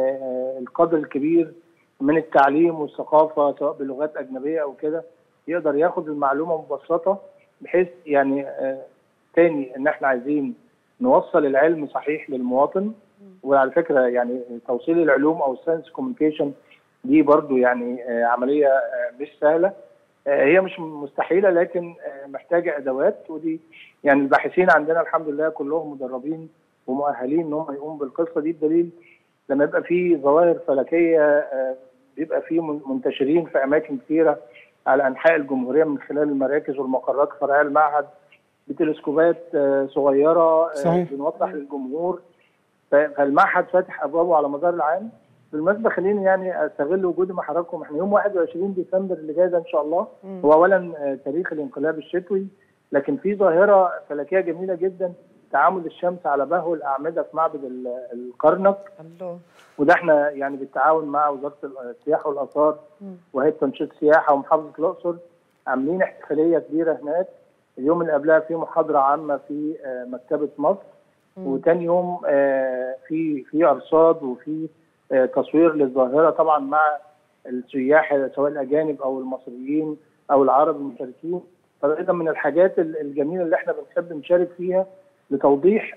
القدر الكبير من التعليم والثقافه سواء بلغات اجنبيه او كده يقدر ياخد المعلومه مبسطه بحيث يعني تاني ان احنا عايزين نوصل العلم صحيح للمواطن وعلى فكره يعني توصيل العلوم او الساينس كوميونيكيشن دي برضو يعني عمليه مش سهله هي مش مستحيله لكن محتاجه ادوات ودي يعني الباحثين عندنا الحمد لله كلهم مدربين ومؤهلين ان هم يقوموا بالقصه دي بدليل لما يبقى في ظواهر فلكيه بيبقى في منتشرين في اماكن كثيره على انحاء الجمهوريه من خلال المراكز والمقرات فرعيه المعهد بتلسكوبات صغيره صحيح. بنوضح للجمهور فالمعهد فاتح ابوابه على مدار العام بالمناسبه خليني يعني استغل وجودي مع حضراتكم احنا يوم 21 ديسمبر اللي جاي ده ان شاء الله هو اولا تاريخ الانقلاب الشتوي لكن في ظاهره فلكيه جميله جدا تعامد الشمس على بهو الاعمده في معبد الكرنك الله وده احنا يعني بالتعاون مع وزاره السياحه والاثار وهيئه تنشيط السياحه ومحافظه الاقصر عاملين احتفاليه كبيره هناك اليوم اللي قبلها في محاضره عامه في مكتبه مصر وتاني يوم في في ارصاد وفي تصوير للظاهره طبعا مع السياح سواء الاجانب او المصريين او العرب المشاركين فايضا من الحاجات الجميله اللي احنا بنحب نشارك فيها لتوضيح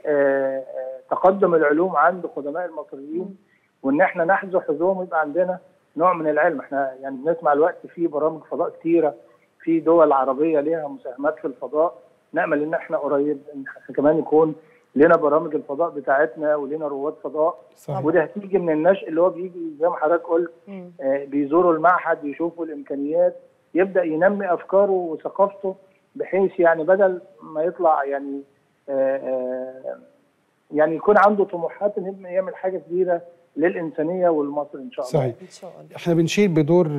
تقدم العلوم عند قدماء المصريين وان احنا نحذو حذوهم يبقى عندنا نوع من العلم احنا يعني بنسمع الوقت في برامج فضاء كتيره في دول عربيه ليها مساهمات في الفضاء نامل ان احنا قريب ان احنا كمان يكون لنا برامج الفضاء بتاعتنا ولنا رواد فضاء صحيح. وده هتيجي من النشء اللي هو بيجي زي ما حضرتك قلت آه بيزوروا المعهد يشوفوا الامكانيات يبدا ينمي افكاره وثقافته بحيث يعني بدل ما يطلع يعني آه آه يعني يكون عنده طموحات انه يعمل حاجه كبيره للانسانيه والمصر ان شاء الله صحيح ان شاء الله احنا بنشيد بدور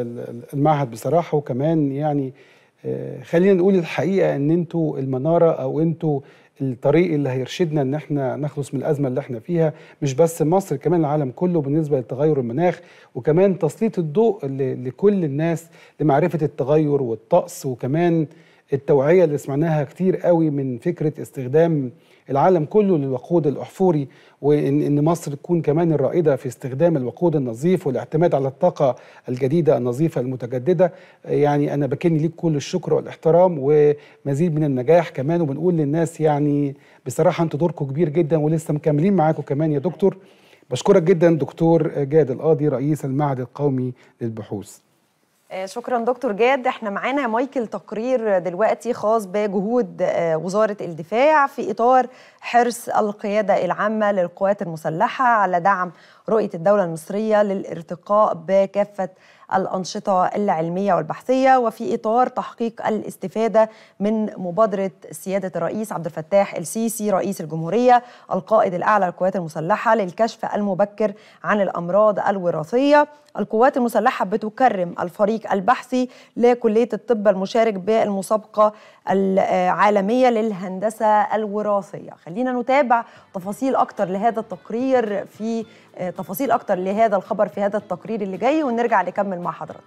المعهد بصراحه وكمان يعني خلينا نقول الحقيقه ان انتوا المناره او انتوا الطريق اللي هيرشدنا ان احنا نخلص من الازمه اللي احنا فيها مش بس مصر كمان العالم كله بالنسبه لتغير المناخ وكمان تسليط الضوء لكل الناس لمعرفه التغير والطقس وكمان التوعيه اللي سمعناها كتير قوي من فكره استخدام العالم كله للوقود الاحفوري وان ان مصر تكون كمان الرائده في استخدام الوقود النظيف والاعتماد على الطاقه الجديده النظيفه المتجدده يعني انا بكن ليك كل الشكر والاحترام ومزيد من النجاح كمان وبنقول للناس يعني بصراحه انتوا دوركم كبير جدا ولسه مكملين معاكم كمان يا دكتور بشكرك جدا دكتور جاد القاضي رئيس المعهد القومي للبحوث شكرا دكتور جاد احنا معانا مايكل تقرير دلوقتي خاص بجهود وزارة الدفاع في إطار حرص القيادة العامة للقوات المسلحة على دعم رؤية الدولة المصرية للارتقاء بكافة الأنشطة العلمية والبحثية وفي إطار تحقيق الاستفادة من مبادرة سيادة الرئيس عبد الفتاح السيسي رئيس الجمهورية القائد الأعلى للقوات المسلحة للكشف المبكر عن الأمراض الوراثية القوات المسلحة بتكرم الفريق البحثي لكلية الطب المشارك بالمسابقة العالمية للهندسة الوراثية خلينا نتابع تفاصيل أكتر لهذا التقرير في تفاصيل أكتر لهذا الخبر في هذا التقرير اللي جاي ونرجع نكمل مع حضراتكم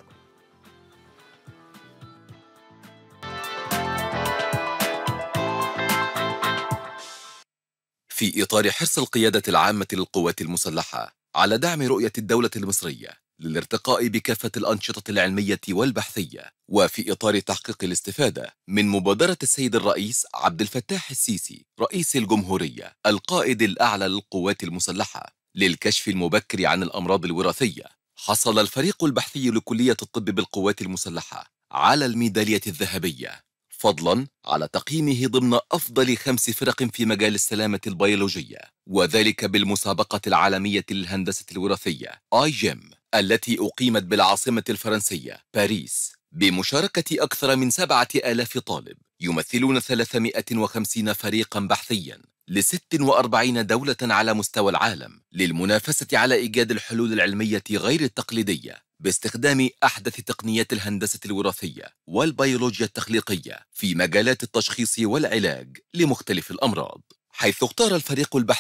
في إطار حرص القيادة العامة للقوات المسلحة على دعم رؤية الدولة المصرية للارتقاء بكافة الأنشطة العلمية والبحثية وفي إطار تحقيق الاستفادة من مبادرة السيد الرئيس عبد الفتاح السيسي رئيس الجمهورية القائد الأعلى للقوات المسلحة للكشف المبكر عن الأمراض الوراثية حصل الفريق البحثي لكلية الطب بالقوات المسلحة على الميدالية الذهبية فضلا على تقييمه ضمن أفضل خمس فرق في مجال السلامة البيولوجية وذلك بالمسابقة العالمية للهندسة الوراثية آي جيم التي أقيمت بالعاصمة الفرنسية باريس بمشاركة أكثر من سبعة آلاف طالب يمثلون 350 فريقا بحثيا ل 46 دولة على مستوى العالم للمنافسة على إيجاد الحلول العلمية غير التقليدية باستخدام أحدث تقنيات الهندسة الوراثية والبيولوجيا التخليقية في مجالات التشخيص والعلاج لمختلف الأمراض حيث اختار الفريق البحثي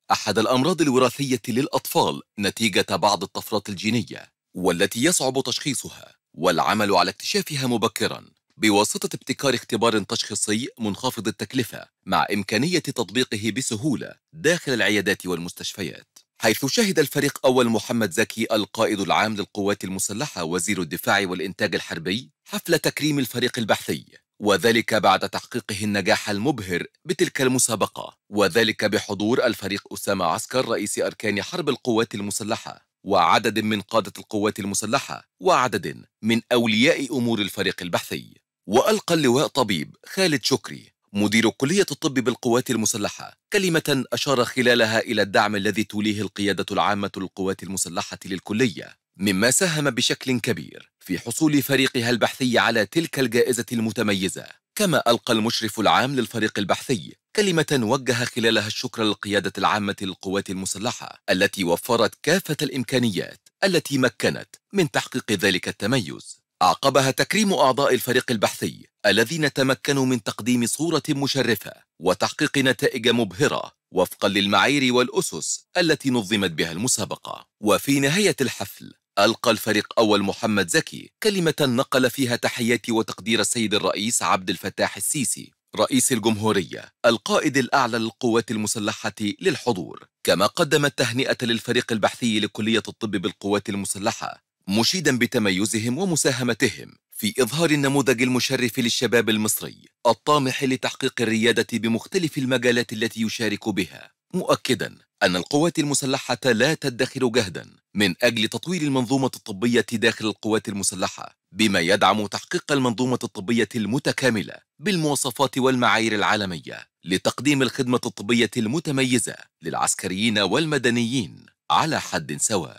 أحد الأمراض الوراثية للأطفال نتيجة بعض الطفرات الجينية والتي يصعب تشخيصها والعمل على اكتشافها مبكراً بواسطة ابتكار اختبار تشخيصي منخفض التكلفة مع إمكانية تطبيقه بسهولة داخل العيادات والمستشفيات حيث شهد الفريق أول محمد زكي القائد العام للقوات المسلحة وزير الدفاع والإنتاج الحربي حفل تكريم الفريق البحثي وذلك بعد تحقيقه النجاح المبهر بتلك المسابقة وذلك بحضور الفريق أسامة عسكر رئيس أركان حرب القوات المسلحة وعدد من قادة القوات المسلحة وعدد من أولياء أمور الفريق البحثي وألقى اللواء طبيب خالد شكري مدير كلية الطب بالقوات المسلحة كلمة أشار خلالها إلى الدعم الذي توليه القيادة العامة للقوات المسلحة للكلية مما ساهم بشكل كبير في حصول فريقها البحثي على تلك الجائزة المتميزة كما ألقى المشرف العام للفريق البحثي كلمة وجه خلالها الشكر للقيادة العامة للقوات المسلحة التي وفرت كافة الإمكانيات التي مكنت من تحقيق ذلك التميز أعقبها تكريم أعضاء الفريق البحثي الذين تمكنوا من تقديم صورة مشرفة وتحقيق نتائج مبهرة وفقا للمعايير والأسس التي نظمت بها المسابقة وفي نهاية الحفل ألقى الفريق أول محمد زكي كلمة نقل فيها تحيات وتقدير السيد الرئيس عبد الفتاح السيسي رئيس الجمهورية القائد الأعلى للقوات المسلحة للحضور كما قدم التهنئة للفريق البحثي لكلية الطب بالقوات المسلحة مشيدا بتميزهم ومساهمتهم في إظهار النموذج المشرف للشباب المصري الطامح لتحقيق الريادة بمختلف المجالات التي يشارك بها مؤكدا أن القوات المسلحة لا تدخر جهدا من أجل تطوير المنظومة الطبية داخل القوات المسلحة بما يدعم تحقيق المنظومة الطبية المتكاملة بالمواصفات والمعايير العالمية لتقديم الخدمة الطبية المتميزة للعسكريين والمدنيين على حد سواء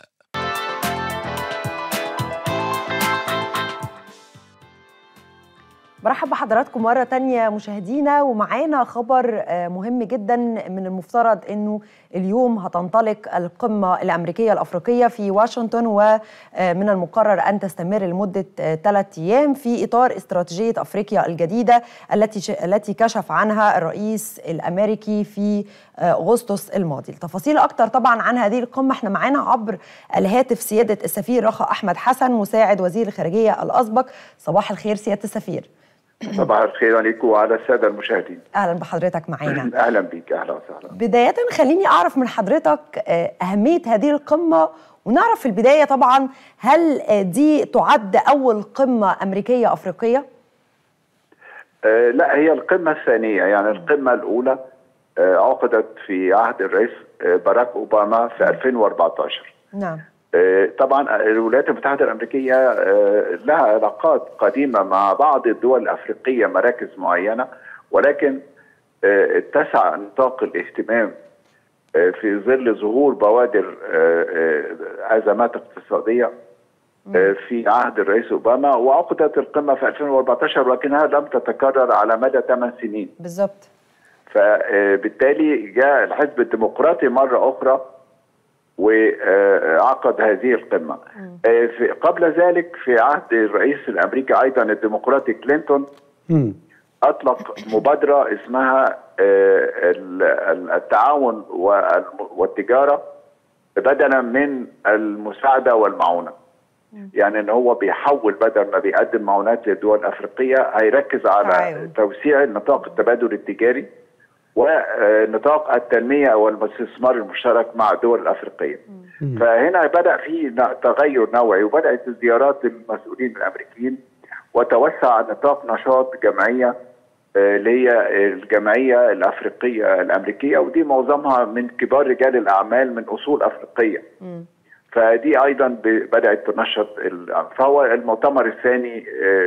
برحب بحضراتكم مرة تانية مشاهدينا ومعانا خبر مهم جدا من المفترض انه اليوم هتنطلق القمة الامريكية الافريقية في واشنطن ومن المقرر ان تستمر لمدة ثلاث ايام في اطار استراتيجية افريقيا الجديدة التي التي كشف عنها الرئيس الامريكي في اغسطس الماضي التفاصيل اكتر طبعا عن هذه القمة احنا معانا عبر الهاتف سيادة السفير رخا احمد حسن مساعد وزير الخارجية الاسبق صباح الخير سيادة السفير صباح الخير عليكم وعلى الساده المشاهدين اهلا بحضرتك معانا اهلا بيك اهلا وسهلا بدايه خليني اعرف من حضرتك اهميه هذه القمه ونعرف في البدايه طبعا هل دي تعد اول قمه امريكيه افريقيه آه لا هي القمه الثانيه يعني القمه الاولى آه عقدت في عهد الرئيس باراك اوباما في 2014 نعم طبعا الولايات المتحده الامريكيه لها علاقات قديمه مع بعض الدول الافريقيه مراكز معينه ولكن اتسع نطاق الاهتمام في ظل ظهور بوادر ازمات اقتصاديه في عهد الرئيس اوباما وعقدت القمه في 2014 ولكنها لم تتكرر على مدى 8 سنين بالظبط فبالتالي جاء الحزب الديمقراطي مره اخرى وعقد هذه القمه. في قبل ذلك في عهد الرئيس الامريكي ايضا الديمقراطي كلينتون اطلق مبادره اسمها التعاون والتجاره بدلا من المساعده والمعونه. يعني ان هو بيحول بدل ما بيقدم معونات للدول الافريقيه هيركز على توسيع نطاق التبادل التجاري ونطاق التنمية والاستثمار المشترك مع الدول الأفريقية مم. فهنا بدأ في تغير نوعي وبدأت زيارات المسؤولين الأمريكيين وتوسع نطاق نشاط جمعية اللي هي الجمعية الأفريقية الأمريكية ودي معظمها من كبار رجال الأعمال من أصول أفريقية مم. فدي أيضا بدأت تنشط فهو المؤتمر الثاني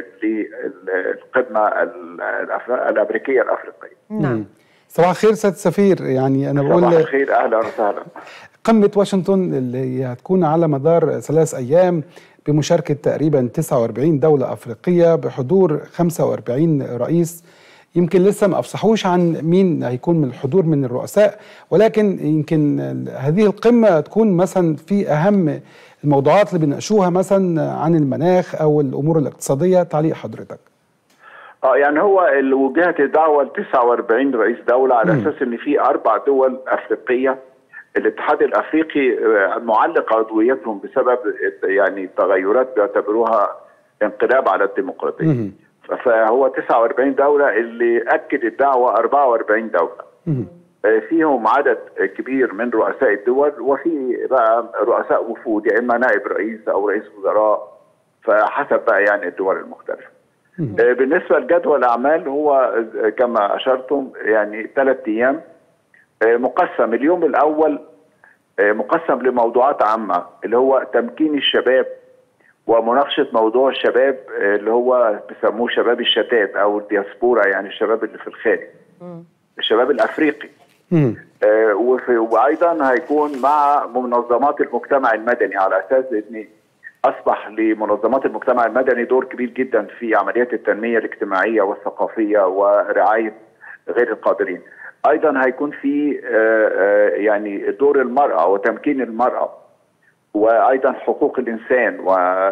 للقمة الأمريكية الأفريقية نعم صباح الخير سياده السفير يعني انا بقول صباح الخير اهلا وسهلا قمه واشنطن اللي هي هتكون على مدار ثلاث ايام بمشاركه تقريبا 49 دوله افريقيه بحضور 45 رئيس يمكن لسه ما افصحوش عن مين هيكون من الحضور من الرؤساء ولكن يمكن هذه القمه تكون مثلا في اهم الموضوعات اللي بيناقشوها مثلا عن المناخ او الامور الاقتصاديه تعليق حضرتك اه يعني هو اللي وجهت الدعوه ل 49 رئيس دوله على م. اساس ان في اربع دول افريقيه الاتحاد الافريقي معلق عضويتهم بسبب يعني تغيرات بيعتبروها انقلاب على الديمقراطيه فهو 49 دوله اللي اكد الدعوه 44 دوله فيهم عدد كبير من رؤساء الدول وفي بقى رؤساء وفود يا اما نائب رئيس او رئيس وزراء فحسب بقى يعني الدول المختلفه. بالنسبه لجدول الاعمال هو كما اشرتم يعني ثلاث ايام مقسم اليوم الاول مقسم لموضوعات عامه اللي هو تمكين الشباب ومناقشه موضوع الشباب اللي هو بيسموه شباب الشتات او الدياسبورا يعني الشباب اللي في الخارج. الشباب الافريقي. آه وايضا هيكون مع منظمات المجتمع المدني على اساس ان اصبح لمنظمات المجتمع المدني دور كبير جدا في عمليات التنميه الاجتماعيه والثقافيه ورعايه غير القادرين. ايضا هيكون في آه آه يعني دور المراه وتمكين المراه وايضا حقوق الانسان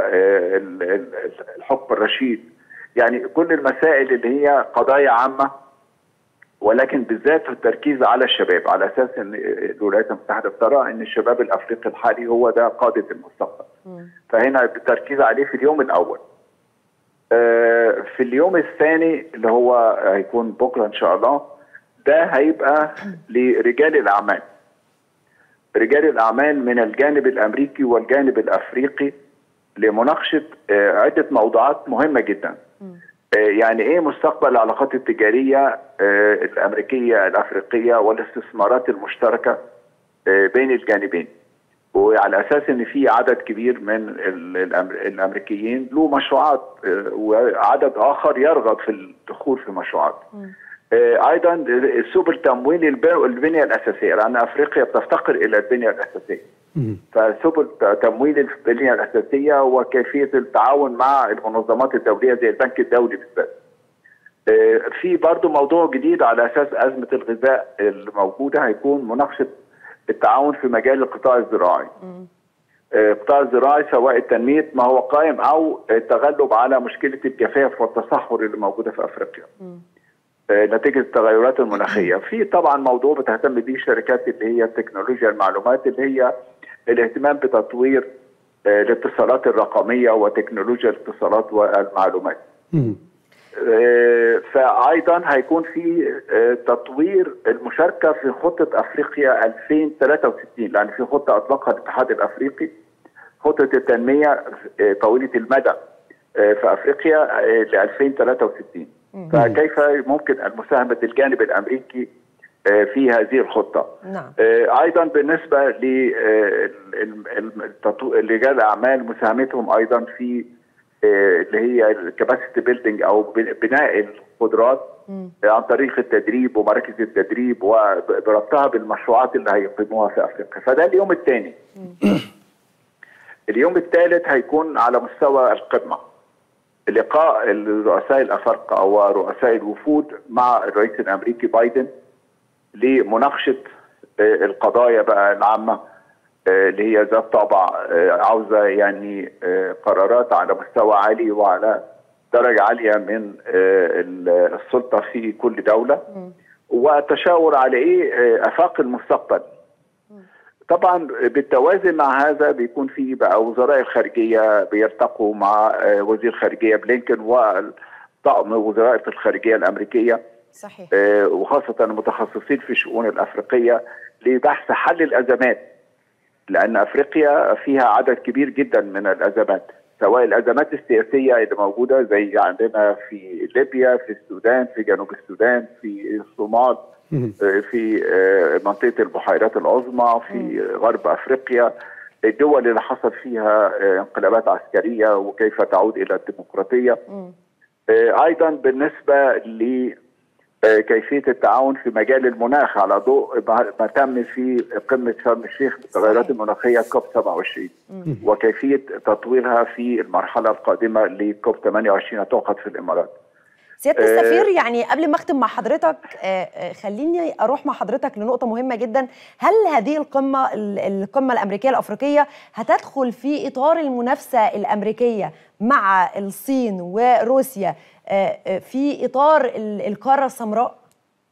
والحكم الرشيد يعني كل المسائل اللي هي قضايا عامه ولكن بالذات التركيز على الشباب على اساس ان الولايات المتحده بترى ان الشباب الافريقي الحالي هو ده قاده المستقبل. فهنا التركيز عليه في اليوم الاول. في اليوم الثاني اللي هو هيكون بكره ان شاء الله ده هيبقى لرجال الاعمال. رجال الاعمال من الجانب الامريكي والجانب الافريقي لمناقشه عده موضوعات مهمه جدا. يعني ايه مستقبل العلاقات التجاريه الامريكيه الافريقيه والاستثمارات المشتركه بين الجانبين وعلى اساس ان في عدد كبير من الامريكيين له مشروعات وعدد اخر يرغب في الدخول في مشروعات ايضا سبل تمويل البنيه الاساسيه لان افريقيا بتفتقر الى البنيه الاساسيه فسبل تمويل البنيه الاساسيه وكيفيه التعاون مع المنظمات الدوليه زي البنك الدولي بالذات. في برضه موضوع جديد على اساس ازمه الغذاء الموجوده هيكون مناقشه التعاون في مجال القطاع الزراعي. القطاع الزراعي سواء تنميه ما هو قائم او التغلب على مشكله الجفاف والتصحر اللي موجوده في افريقيا. نتيجه التغيرات المناخيه، في طبعا موضوع بتهتم به الشركات اللي هي تكنولوجيا المعلومات اللي هي الاهتمام بتطوير الاتصالات الرقميه وتكنولوجيا الاتصالات والمعلومات. فايضا هيكون في تطوير المشاركه في خطه افريقيا 2063 لان في خطه اطلقها الاتحاد الافريقي خطه التنميه طويله المدى في افريقيا ل 2063 فكيف ممكن مساهمه الجانب الامريكي في هذه الخطه نعم. ايضا بالنسبه لرجال الاعمال مساهمتهم ايضا في اللي هي الكباسيتي بيلدينج او بناء القدرات عن طريق التدريب ومراكز التدريب وبربطها بالمشروعات اللي هيقيموها في افريقيا فده اليوم الثاني اليوم الثالث هيكون على مستوى القمه لقاء الرؤساء الافارقه ورؤساء الوفود مع الرئيس الامريكي بايدن لمناقشه القضايا بقى العامه اللي هي ذات طابع عاوزه يعني قرارات على مستوى عالي وعلى درجه عاليه من السلطه في كل دوله والتشاور على ايه افاق المستقبل طبعا بالتوازي مع هذا بيكون في بقى وزراء الخارجيه بيلتقوا مع وزير الخارجيه بلينكن وطقم وزراء الخارجيه الامريكيه صحيح وخاصه المتخصصين في الشؤون الافريقيه لبحث حل الازمات لان افريقيا فيها عدد كبير جدا من الازمات سواء الازمات السياسيه اللي موجوده زي عندنا في ليبيا في السودان في جنوب السودان في الصومال في منطقه البحيرات العظمى في غرب افريقيا الدول اللي حصل فيها انقلابات عسكريه وكيف تعود الى الديمقراطيه ايضا بالنسبه ل كيفيه التعاون في مجال المناخ على ضوء ما تم في قمه شرم الشيخ بالتغيرات المناخيه كوب 27 وكيفيه تطويرها في المرحله القادمه لكوب 28 هتعقد في الامارات. سياده السفير يعني قبل ما اختم مع حضرتك خليني اروح مع حضرتك لنقطه مهمه جدا هل هذه القمه القمه الامريكيه الافريقيه هتدخل في اطار المنافسه الامريكيه مع الصين وروسيا في اطار القاره السمراء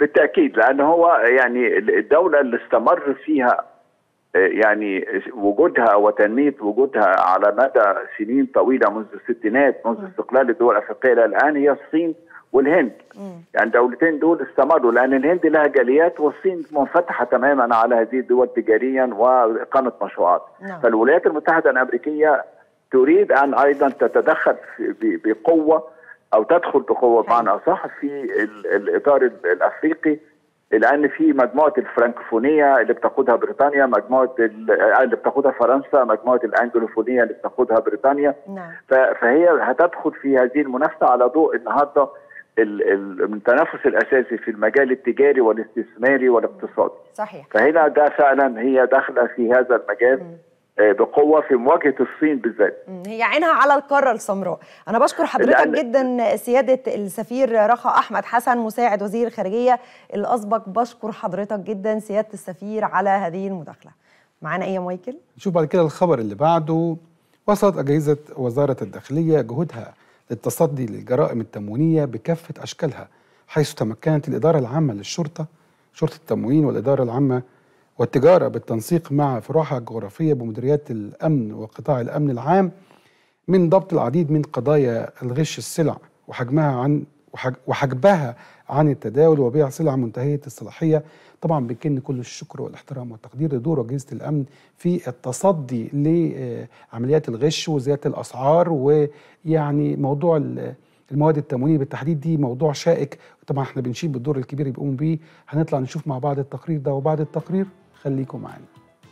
بالتاكيد لان هو يعني الدوله اللي استمر فيها يعني وجودها وتنميه وجودها على مدى سنين طويله منذ الستينات منذ استقلال الدول الافريقيه الى الان هي الصين والهند يعني الدولتين دول استمروا لان الهند لها جاليات والصين منفتحه تماما على هذه الدول تجاريا واقامه مشروعات نعم. فالولايات المتحده الامريكيه تريد ان ايضا تتدخل بقوه او تدخل بقوه بمعنى اصح في الاطار الافريقي لان في مجموعه الفرنكفونيه اللي بتقودها بريطانيا مجموعه اللي بتقودها فرنسا مجموعه الانجلوفونيه اللي بتقودها بريطانيا نعم. فهي هتدخل في هذه المنافسه على ضوء النهارده التنافس الاساسي في المجال التجاري والاستثماري والاقتصادي صحيح فهنا ده فعلا هي داخله في هذا المجال م. بقوه في مواجهه الصين بالذات هي عينها على القاره السمراء انا بشكر حضرتك جدا سياده السفير رخا احمد حسن مساعد وزير الخارجيه الاسبق بشكر حضرتك جدا سياده السفير على هذه المداخله معانا ايه يا مايكل نشوف بعد كده الخبر اللي بعده وصلت اجهزه وزاره الداخليه جهودها للتصدي للجرائم التموينيه بكافه اشكالها حيث تمكنت الاداره العامه للشرطه شرطه التموين والاداره العامه والتجارة بالتنسيق مع فروعها الجغرافية بمديريات الأمن وقطاع الأمن العام من ضبط العديد من قضايا الغش السلع وحجمها عن وحجبها عن التداول وبيع سلع منتهية الصلاحية طبعا بنكن كل الشكر والاحترام والتقدير لدور أجهزة الأمن في التصدي لعمليات الغش وزيادة الأسعار ويعني موضوع المواد التموينيه بالتحديد دي موضوع شائك طبعا احنا بنشيد بالدور الكبير اللي بيقوموا بيه هنطلع نشوف مع بعض التقرير ده وبعد التقرير خليكم معانا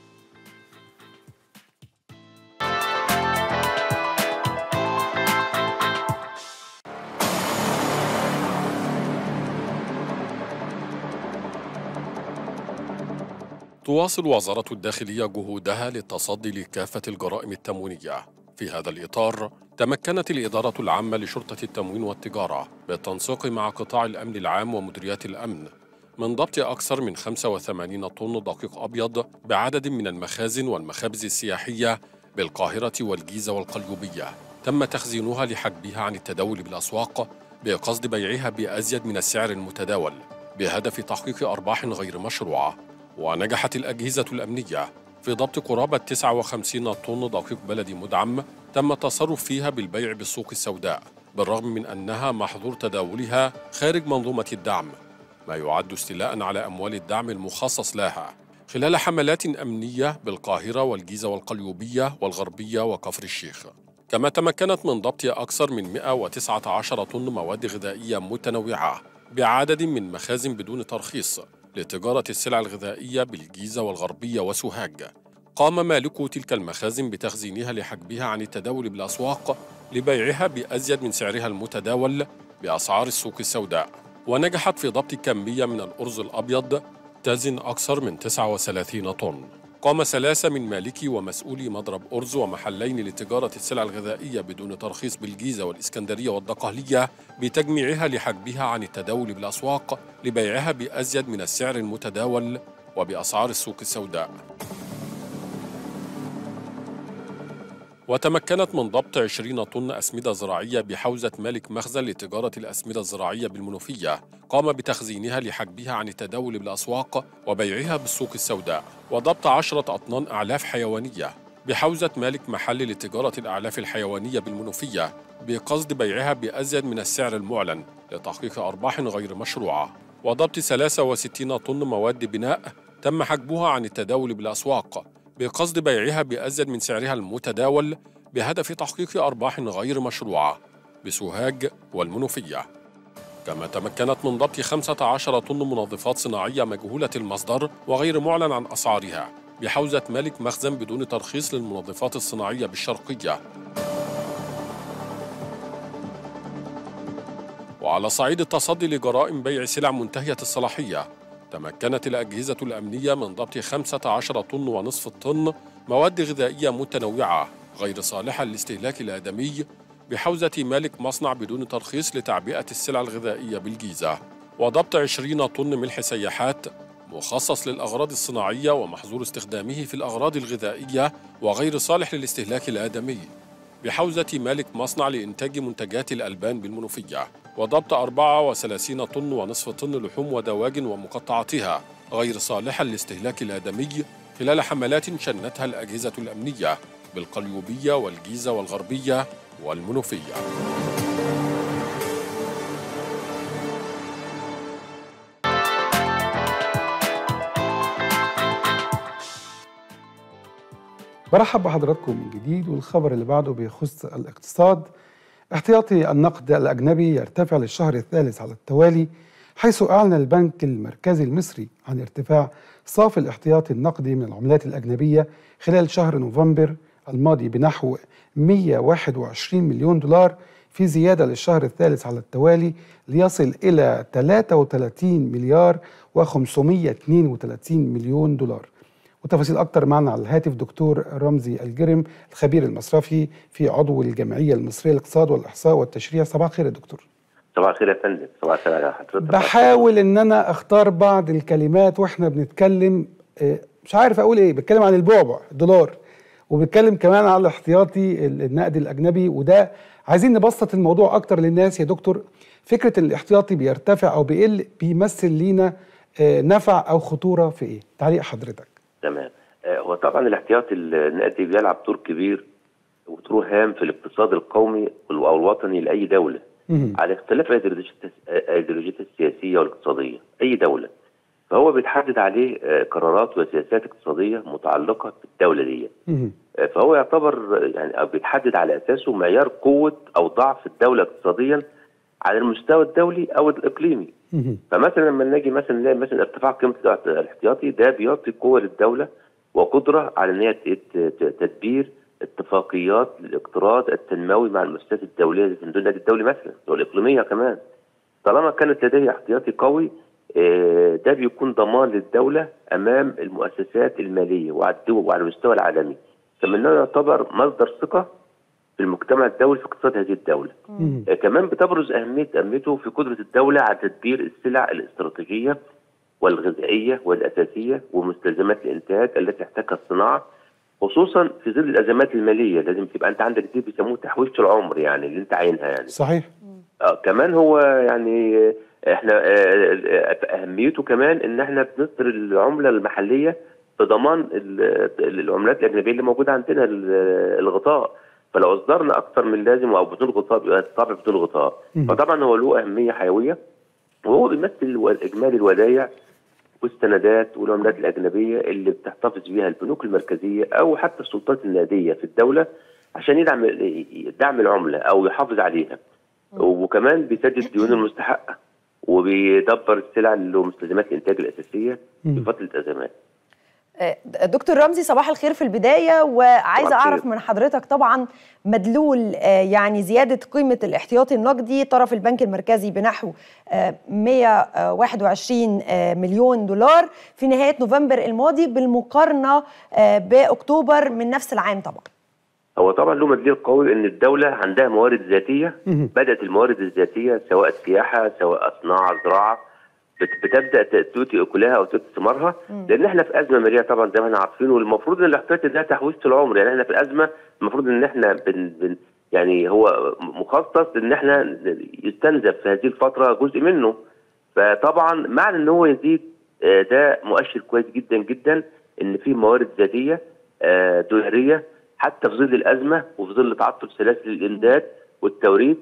تواصل وزارة الداخلية جهودها للتصدي لكافة الجرائم التموينية في هذا الإطار تمكنت الإدارة العامة لشرطة التموين والتجارة بالتنسيق مع قطاع الأمن العام ومديريات الأمن من ضبط أكثر من 85 طن دقيق أبيض بعدد من المخازن والمخابز السياحية بالقاهرة والجيزة والقليوبية تم تخزينها لحجبها عن التداول بالأسواق بقصد بيعها بأزيد من السعر المتداول بهدف تحقيق أرباح غير مشروعة ونجحت الأجهزة الأمنية في ضبط قرابة 59 طن دقيق بلدي مدعم تم التصرف فيها بالبيع بالسوق السوداء بالرغم من أنها محظور تداولها خارج منظومة الدعم ما يعد استيلاء على أموال الدعم المخصص لها خلال حملات أمنية بالقاهرة والجيزة والقليوبية والغربية وكفر الشيخ كما تمكنت من ضبط أكثر من 119 طن مواد غذائية متنوعة بعدد من مخازن بدون ترخيص لتجارة السلع الغذائية بالجيزة والغربية وسوهاج قام مالكو تلك المخازن بتخزينها لحجبها عن التداول بالأسواق لبيعها بأزيد من سعرها المتداول بأسعار السوق السوداء ونجحت في ضبط كمية من الأرز الأبيض تزن أكثر من 39 طن قام ثلاثة من مالكي ومسؤولي مضرب أرز ومحلين لتجارة السلع الغذائية بدون ترخيص بالجيزة والإسكندرية والدقهلية بتجميعها لحجبها عن التداول بالأسواق لبيعها بأزيد من السعر المتداول وبأسعار السوق السوداء وتمكنت من ضبط 20 طن أسمدة زراعية بحوزة مالك مخزن لتجارة الأسمدة الزراعية بالمنوفية قام بتخزينها لحجبها عن التداول بالأسواق وبيعها بالسوق السوداء وضبط عشرة أطنان أعلاف حيوانية بحوزة مالك محل لتجارة الأعلاف الحيوانية بالمنوفية بقصد بيعها بأزيد من السعر المعلن لتحقيق أرباح غير مشروعة وضبط 63 طن مواد بناء تم حجبها عن التداول بالأسواق بقصد بيعها بأزيد من سعرها المتداول بهدف تحقيق أرباح غير مشروعة بسوهاج والمنوفية كما تمكنت من ضبط 15 طن منظفات صناعية مجهولة المصدر وغير معلن عن أسعارها بحوزة مالك مخزن بدون ترخيص للمنظفات الصناعية بالشرقية وعلى صعيد التصدي لجرائم بيع سلع منتهية الصلاحية تمكنت الأجهزة الأمنية من ضبط 15 طن ونصف الطن مواد غذائية متنوعة غير صالحة للاستهلاك الآدمي بحوزة مالك مصنع بدون ترخيص لتعبئة السلع الغذائية بالجيزة وضبط 20 طن ملح سياحات مخصص للأغراض الصناعية ومحظور استخدامه في الأغراض الغذائية وغير صالح للاستهلاك الآدمي بحوزة مالك مصنع لإنتاج منتجات الألبان بالمنوفية وضبط 34 طن ونصف طن لحوم ودواجن ومقطعاتها غير صالحة للاستهلاك الآدمي خلال حملات شنتها الأجهزة الأمنية بالقليوبية والجيزة والغربية والمنوفية برحب بحضراتكم من جديد والخبر اللي بعده بيخص الاقتصاد احتياطي النقد الأجنبي يرتفع للشهر الثالث على التوالي حيث أعلن البنك المركزي المصري عن ارتفاع صافي الاحتياطي النقدي من العملات الأجنبية خلال شهر نوفمبر الماضي بنحو 121 مليون دولار في زيادة للشهر الثالث على التوالي ليصل إلى 33 مليار و532 مليون دولار وتفاصيل أكتر معنا على الهاتف دكتور رمزي الجرم الخبير المصرفي في عضو الجمعية المصرية للاقتصاد والإحصاء والتشريع صباح الخير يا دكتور صباح الخير يا فندم صباح الخير على حضرتك بحاول ان انا اختار بعض الكلمات واحنا بنتكلم آه، مش عارف اقول ايه بتكلم عن البعبع الدولار وبتكلم كمان على الاحتياطي النقد الاجنبي وده عايزين نبسط الموضوع اكتر للناس يا دكتور فكره ان الاحتياطي بيرتفع او بيقل بيمثل لينا آه، نفع او خطوره في ايه تعليق حضرتك تمام آه، هو طبعا الاحتياطي النقدي بيلعب دور كبير ودور هام في الاقتصاد القومي او الوطني لاي دوله مهم. على اختلاف الايديولوجيات السياسيه والاقتصاديه اي دوله فهو بيتحدد عليه آه، قرارات وسياسات اقتصاديه متعلقه بالدوله دي مهم. آه، فهو يعتبر آه، يعني أو بيتحدد على اساسه معيار قوه او ضعف الدوله اقتصاديا على المستوى الدولي او الاقليمي مهم. فمثلا لما نيجي مثلا نلاقي مثلا ارتفاع قيمه الاحتياطي ده بيعطي قوه للدوله وقدره على ان هي ت- ت- تدبير اتفاقيات للاقتراض التنموي مع المؤسسات الدوليه زي النادي الدولي مثلا والاقليميه كمان طالما كانت لديه احتياطي قوي آه، ده بيكون ضمان للدوله امام المؤسسات الماليه وعلى الدول وعلى المستوى العالمي كما انه يعتبر مصدر ثقه في المجتمع الدولي في اقتصاد هذه الدوله مهم. آه، كمان بتبرز أهمية أهميته في قدرة الدولة على تدبير السلع الاستراتيجية والغذائية والأساسية ومستلزمات الإنتاج التي تحتاجها الصناعة خصوصا في ظل الأزمات المالية لازم تبقى أنت عندك دي بيسموه تحويشة العمر يعني اللي أنت عاينها يعني صحيح آه كمان هو يعني آه، احنا آه، آه، اهميته كمان ان احنا بنصدر العمله المحليه بضمان ال- العملات الاجنبيه اللي موجوده عندنا ال- الغطاء فلو اصدرنا اكثر من لازم او بدون غطاء بيبقى طبع بدون غطاء مم. فطبعا هو له اهميه حيويه وهو بيمثل الو- اجمالي الودائع والسندات والعملات الاجنبيه اللي بتحتفظ بها البنوك المركزيه او حتى السلطات النقديه في الدوله عشان يدعم دعم العمله او يحافظ عليها وكمان بيسدد الديون المستحقه وبيدبر السلع اللي هو مستلزمات الانتاج الاساسيه في مم. فتره الازمات آه، دكتور رمزي صباح الخير في البداية وعايزة صباح الخير. أعرف من حضرتك طبعا مدلول آه، يعني زيادة قيمة الاحتياطي النقدي طرف البنك المركزي بنحو آه، 121 آه، مليون دولار في نهاية نوفمبر الماضي بالمقارنة آه، بأكتوبر من نفس العام طبعا هو طبعا له مدلول قوي ان الدوله عندها موارد ذاتيه مهم. بدات الموارد الذاتيه سواء سياحه سواء صناعه زراعه بت- بتبدا ت- تؤتي اكلها او تؤتي ثمارها لان احنا في ازمه ماليه طبعا زي ما احنا عارفين والمفروض ان الاحتياطي ده تحويشه العمر يعني احنا في ازمه المفروض ان احنا بن بن يعني هو مخصص ان احنا يستنزف في هذه الفتره جزء منه فطبعا معنى ان هو يزيد آه، ده مؤشر كويس جدا جدا ان في موارد ذاتيه آه، دولاريه حتى في ظل الازمه وفي ظل تعطل سلاسل الامداد والتوريد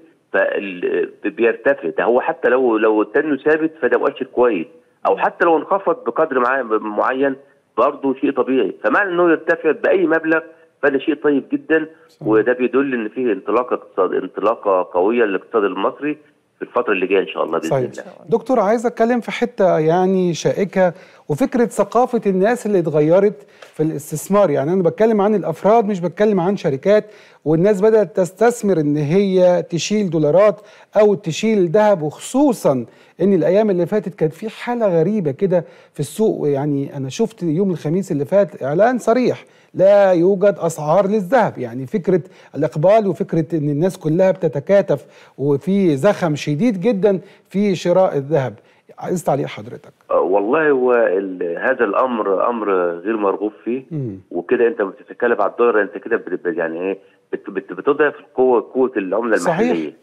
فبيرتفع ده هو حتى لو لو التنمو ثابت فده مؤشر كويس او حتى لو انخفض بقدر معين معين برضه شيء طبيعي فمعنى انه يرتفع باي مبلغ فده شيء طيب جدا وده بيدل ان فيه انطلاقه اقتصاد انطلاقه قويه للاقتصاد المصري في الفتره اللي جايه ان شاء الله باذن صحيح الله دكتور عايز اتكلم في حته يعني شائكه وفكره ثقافه الناس اللي اتغيرت في الاستثمار يعني انا بتكلم عن الافراد مش بتكلم عن شركات والناس بدات تستثمر ان هي تشيل دولارات او تشيل ذهب وخصوصا ان الايام اللي فاتت كانت في حاله غريبه كده في السوق يعني انا شفت يوم الخميس اللي فات اعلان صريح لا يوجد اسعار للذهب يعني فكره الاقبال وفكره ان الناس كلها بتتكاتف وفي زخم شديد جدا في شراء الذهب عايز تعليق حضرتك آه، والله هو ال- هذا الامر امر غير مرغوب فيه مم. وكده انت بتتكلم على الدولار انت كده بت- يعني ايه بت- بت- بتضعف قوه قوه العمله صحيح. المحليه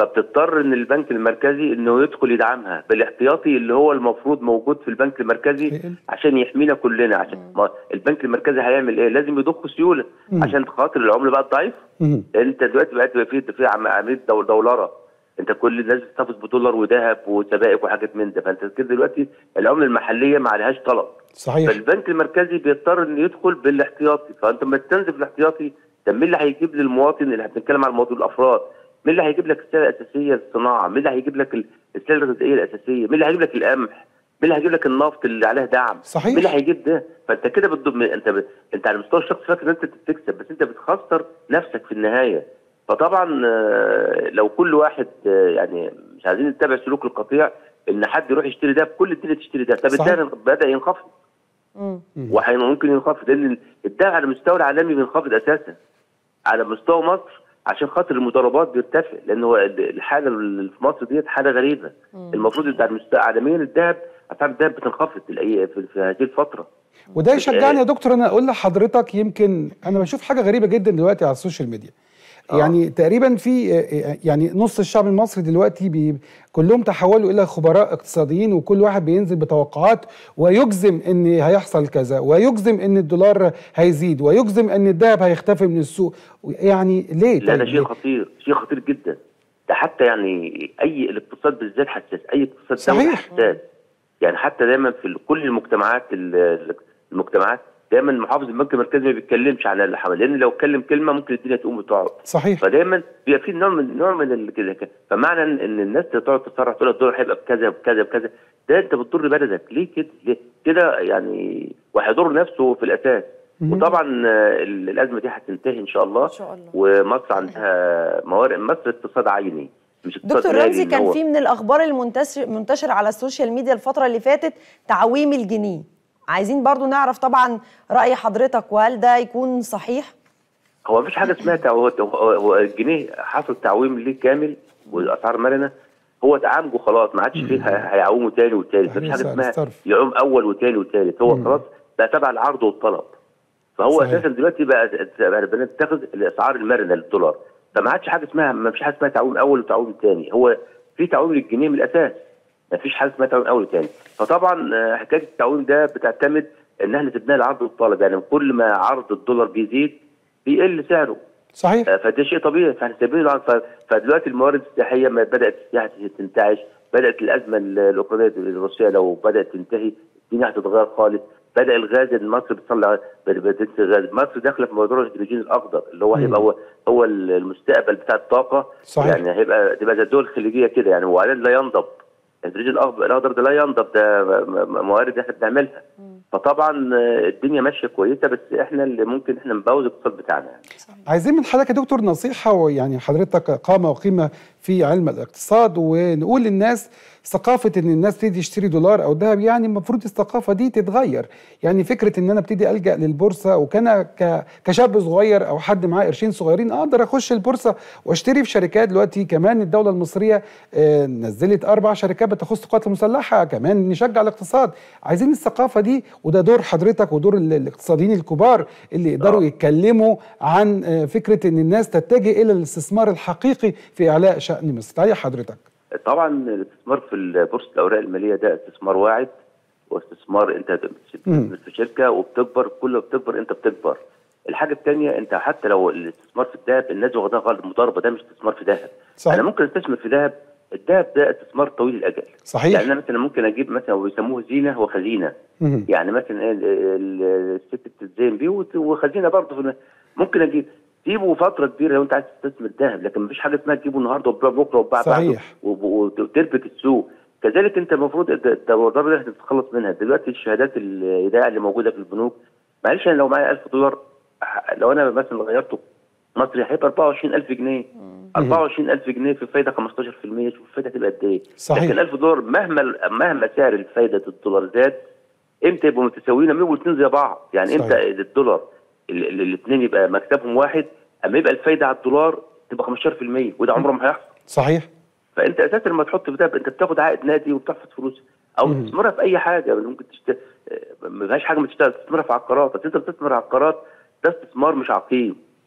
فبتضطر ان البنك المركزي انه يدخل يدعمها بالاحتياطي اللي هو المفروض موجود في البنك المركزي يقل. عشان يحمينا كلنا عشان ما البنك المركزي هيعمل ايه؟ لازم يضخ سيوله مم. عشان خاطر العمله بقت ضعيفه مم. لان انت دلوقتي بقت في في عم- عمليه دول- دولره انت كل الناس بتحتفظ بدولار وذهب وسبائك وحاجات من ده فانت كده دلوقتي العمله المحليه ما عليهاش طلب صحيح فالبنك المركزي بيضطر انه يدخل بالاحتياطي فانت لما تستنزف الاحتياطي طب مين اللي هيجيب للمواطن اللي هنتكلم عن موضوع الافراد مين اللي هيجيب لك السلع الاساسيه للصناعه مين اللي هيجيب لك ال- السلع الغذائيه الاساسيه مين اللي هيجيب لك القمح مين اللي هيجيب لك النفط اللي عليه دعم صحيح. مين اللي هيجيب ده فانت كده بتضم انت ب... انت على المستوى الشخصي فاكر ان انت بتكسب بس انت بتخسر نفسك في النهايه فطبعا آه، لو كل واحد آه، يعني مش عايزين نتبع سلوك القطيع ان حد يروح يشتري ده كل الدنيا تشتري ده طب صحيح. الدهب بدا ينخفض مم. وممكن ينخفض لان الدهب على المستوى العالمي بينخفض اساسا على مستوى مصر عشان خاطر المضاربات بيرتفع لان هو الحاله اللي في مصر ديت حاله غريبه المفروض ان على المستوى عالميا الذهب اسعار الذهب بتنخفض في, الأي- في في هذه الفتره وده يشجعني يا دكتور انا اقول لحضرتك يمكن انا بشوف حاجه غريبه جدا دلوقتي على السوشيال ميديا يعني تقريبا في يعني نص الشعب المصري دلوقتي بي كلهم تحولوا الى خبراء اقتصاديين وكل واحد بينزل بتوقعات ويجزم ان هيحصل كذا ويجزم ان الدولار هيزيد ويجزم ان الذهب هيختفي من السوق يعني ليه لا ده طيب شيء ليه؟ خطير شيء خطير جدا ده حتى يعني اي الاقتصاد بالذات حساس اي اقتصاد صحيح. دولي حساس يعني حتى دايما في كل المجتمعات ال- المجتمعات دايما محافظ البنك المركزي ما بيتكلمش عن اللي حواليه لان لو اتكلم كلمه ممكن الدنيا تقوم وتقعد صحيح فدايما بيبقى في نوع من نوع من ال- كده كده. فمعنى ان إن الناس تقعد تتصرح تقول الدولار هيبقى بكذا بكذا بكذا ده انت بتضر بلدك ليه كده ليه كده يعني وهيضر نفسه في الاساس وطبعا آه، ال- الازمه دي هتنتهي ان شاء الله إن شاء الله. ومصر عندها موارد مصر اقتصاد عيني مش اقتصاد دكتور مالي رمزي إن كان هو- في من الاخبار المنتشر منتشر على السوشيال ميديا الفتره اللي فاتت تعويم الجنيه عايزين برضو نعرف طبعا راي حضرتك وهل ده يكون صحيح هو مفيش حاجه اسمها تعو... هو- هو هو الجنيه حصل تعويم ليه كامل والاسعار مرنه هو تعامجه خلاص ما عادش فيه ه- هيعوموا تاني وتالت مفيش تحرير حاجه سعر اسمها الصرف. يعوم اول وتاني وتالت هو خلاص بقى تبع العرض والطلب فهو صحيح. اساسا دلوقتي بقى بقى بنتخذ الاسعار المرنه للدولار فما عادش حاجه اسمها ما فيش حاجه اسمها تعويم اول وتعويم تاني هو في تعويم للجنيه من الاساس ما فيش حاجه اسمها تعويم اول وتاني فطبعا آه، حكايه التعويم ده بتعتمد ان احنا سيبناه العرض والطلب يعني كل ما عرض الدولار بيزيد بيقل سعره صحيح آه، فده شيء طبيعي فاحنا سايبين العرض. ف- فدلوقتي الموارد السياحيه ما بدات السياحه تنتعش بدات الازمه ال- الاوكرانيه الروسيه لو بدات تنتهي الدنيا هتتغير خالص بدا الغاز اللي مصر بتصنع بدات الغاز مصر داخله في موضوع الهيدروجين الاخضر اللي هو هيبقى هو هو المستقبل بتاع الطاقه صحيح. يعني هيبقى تبقى زي الدول الخليجيه كده يعني وبعدين لا ينضب الهيدروجين الاخضر الاخضر ده لا ينضب ده م- م- موارد احنا بنعملها فطبعا آه، الدنيا ماشيه كويسه بس احنا اللي ممكن احنا نبوظ الاقتصاد بتاعنا يعني. عايزين من حضرتك يا دكتور نصيحة ويعني حضرتك قامة وقيمة في علم الاقتصاد ونقول للناس ثقافة ان الناس تيجي تشتري دولار او ذهب يعني المفروض الثقافة دي تتغير يعني فكرة ان انا ابتدي ألجأ للبورصة وكان ك- كشاب صغير او حد معاه قرشين صغيرين اقدر اخش البورصة واشتري في شركات دلوقتي كمان الدولة المصرية آه، نزلت اربع شركات بتخص القوات المسلحة كمان نشجع الاقتصاد عايزين الثقافة دي وده دور حضرتك ودور ال- الاقتصاديين الكبار اللي يقدروا آه. يتكلموا عن آه، فكره ان الناس تتجه الى الاستثمار الحقيقي في اعلاء شان مصر تعالي حضرتك طبعا الاستثمار في بورصه الاوراق الماليه ده استثمار واعد واستثمار انت بتستثمر في شركه وبتكبر كل ما بتكبر انت بتكبر الحاجه الثانيه انت حتى لو الاستثمار في الذهب الناس واخداها غلط مضاربه ده مش استثمار في ذهب صحيح. انا ممكن استثمر في ذهب الذهب ده استثمار طويل الاجل صحيح. يعني انا مثلا ممكن اجيب مثلا ويسموه زينه وخزينه مهم. يعني مثلا إيه ال- ال- الست بتتزين بيه وت- وخزينه برضه في- ممكن اجيب سيبه فتره كبيره لو انت عايز تستثمر ذهب لكن مفيش حاجه اسمها تجيبه النهارده وتبيعه بكره وتباع بعده صحيح. وب- وت- وتربك السوق كذلك انت المفروض الد- الدوره اللي احنا تتخلص منها دلوقتي الشهادات الايداع اللي موجوده في البنوك معلش انا لو معايا 1000 دولار ح- لو انا مثلا غيرته مصري هيبقى 24000 جنيه 24000 جنيه في فايده 15% شوف الفايده هتبقى قد ايه صحيح. لكن 1000 دولار مهما مهما سعر الفايده الدولار زاد امتى يبقوا متساويين اما يبقوا الاثنين زي بعض يعني صحيح. امتى الدولار الاثنين يبقى مكسبهم واحد اما يبقى الفايده على الدولار تبقى 15% وده عمره ما هيحصل صحيح فانت اساسا لما تحط في ده انت بتاخد عائد نادي وبتحفظ فلوس او تستثمرها في اي حاجه ممكن تشت... ما فيهاش حاجه ما تشتغل تستثمرها في عقارات بس انت بتستثمر عقارات ده استثمار مش عقيم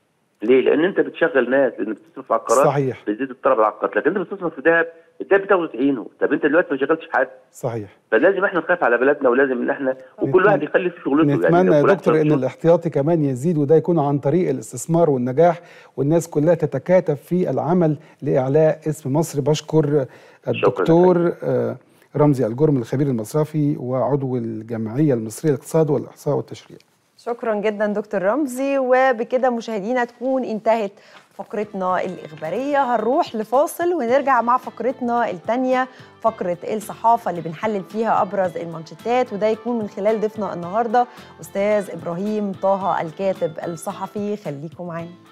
ليه؟ لان انت بتشغل ناس لان بتصرف عقارات صحيح بتزيد الطلب على العقارات لكن انت بتصرف في ذهب الذهب بتاخده تعينه طب انت دلوقتي ما شغلتش حد صحيح فلازم احنا نخاف على بلدنا ولازم ان احنا وكل واحد يخلي في شغلته نتمنى يا كل واحد دكتور ان شغله. الاحتياطي كمان يزيد وده يكون عن طريق الاستثمار والنجاح والناس كلها تتكاتف في العمل لاعلاء اسم مصر بشكر الدكتور آه، رمزي الجرم الخبير المصرفي وعضو الجمعيه المصريه للاقتصاد والاحصاء والتشريع شكرا جدا دكتور رمزي وبكده مشاهدينا تكون انتهت فقرتنا الإخبارية هنروح لفاصل ونرجع مع فقرتنا التانية فقرة الصحافة اللي بنحلل فيها أبرز المانشيتات وده يكون من خلال ضيفنا النهاردة أستاذ إبراهيم طه الكاتب الصحفي خليكم معانا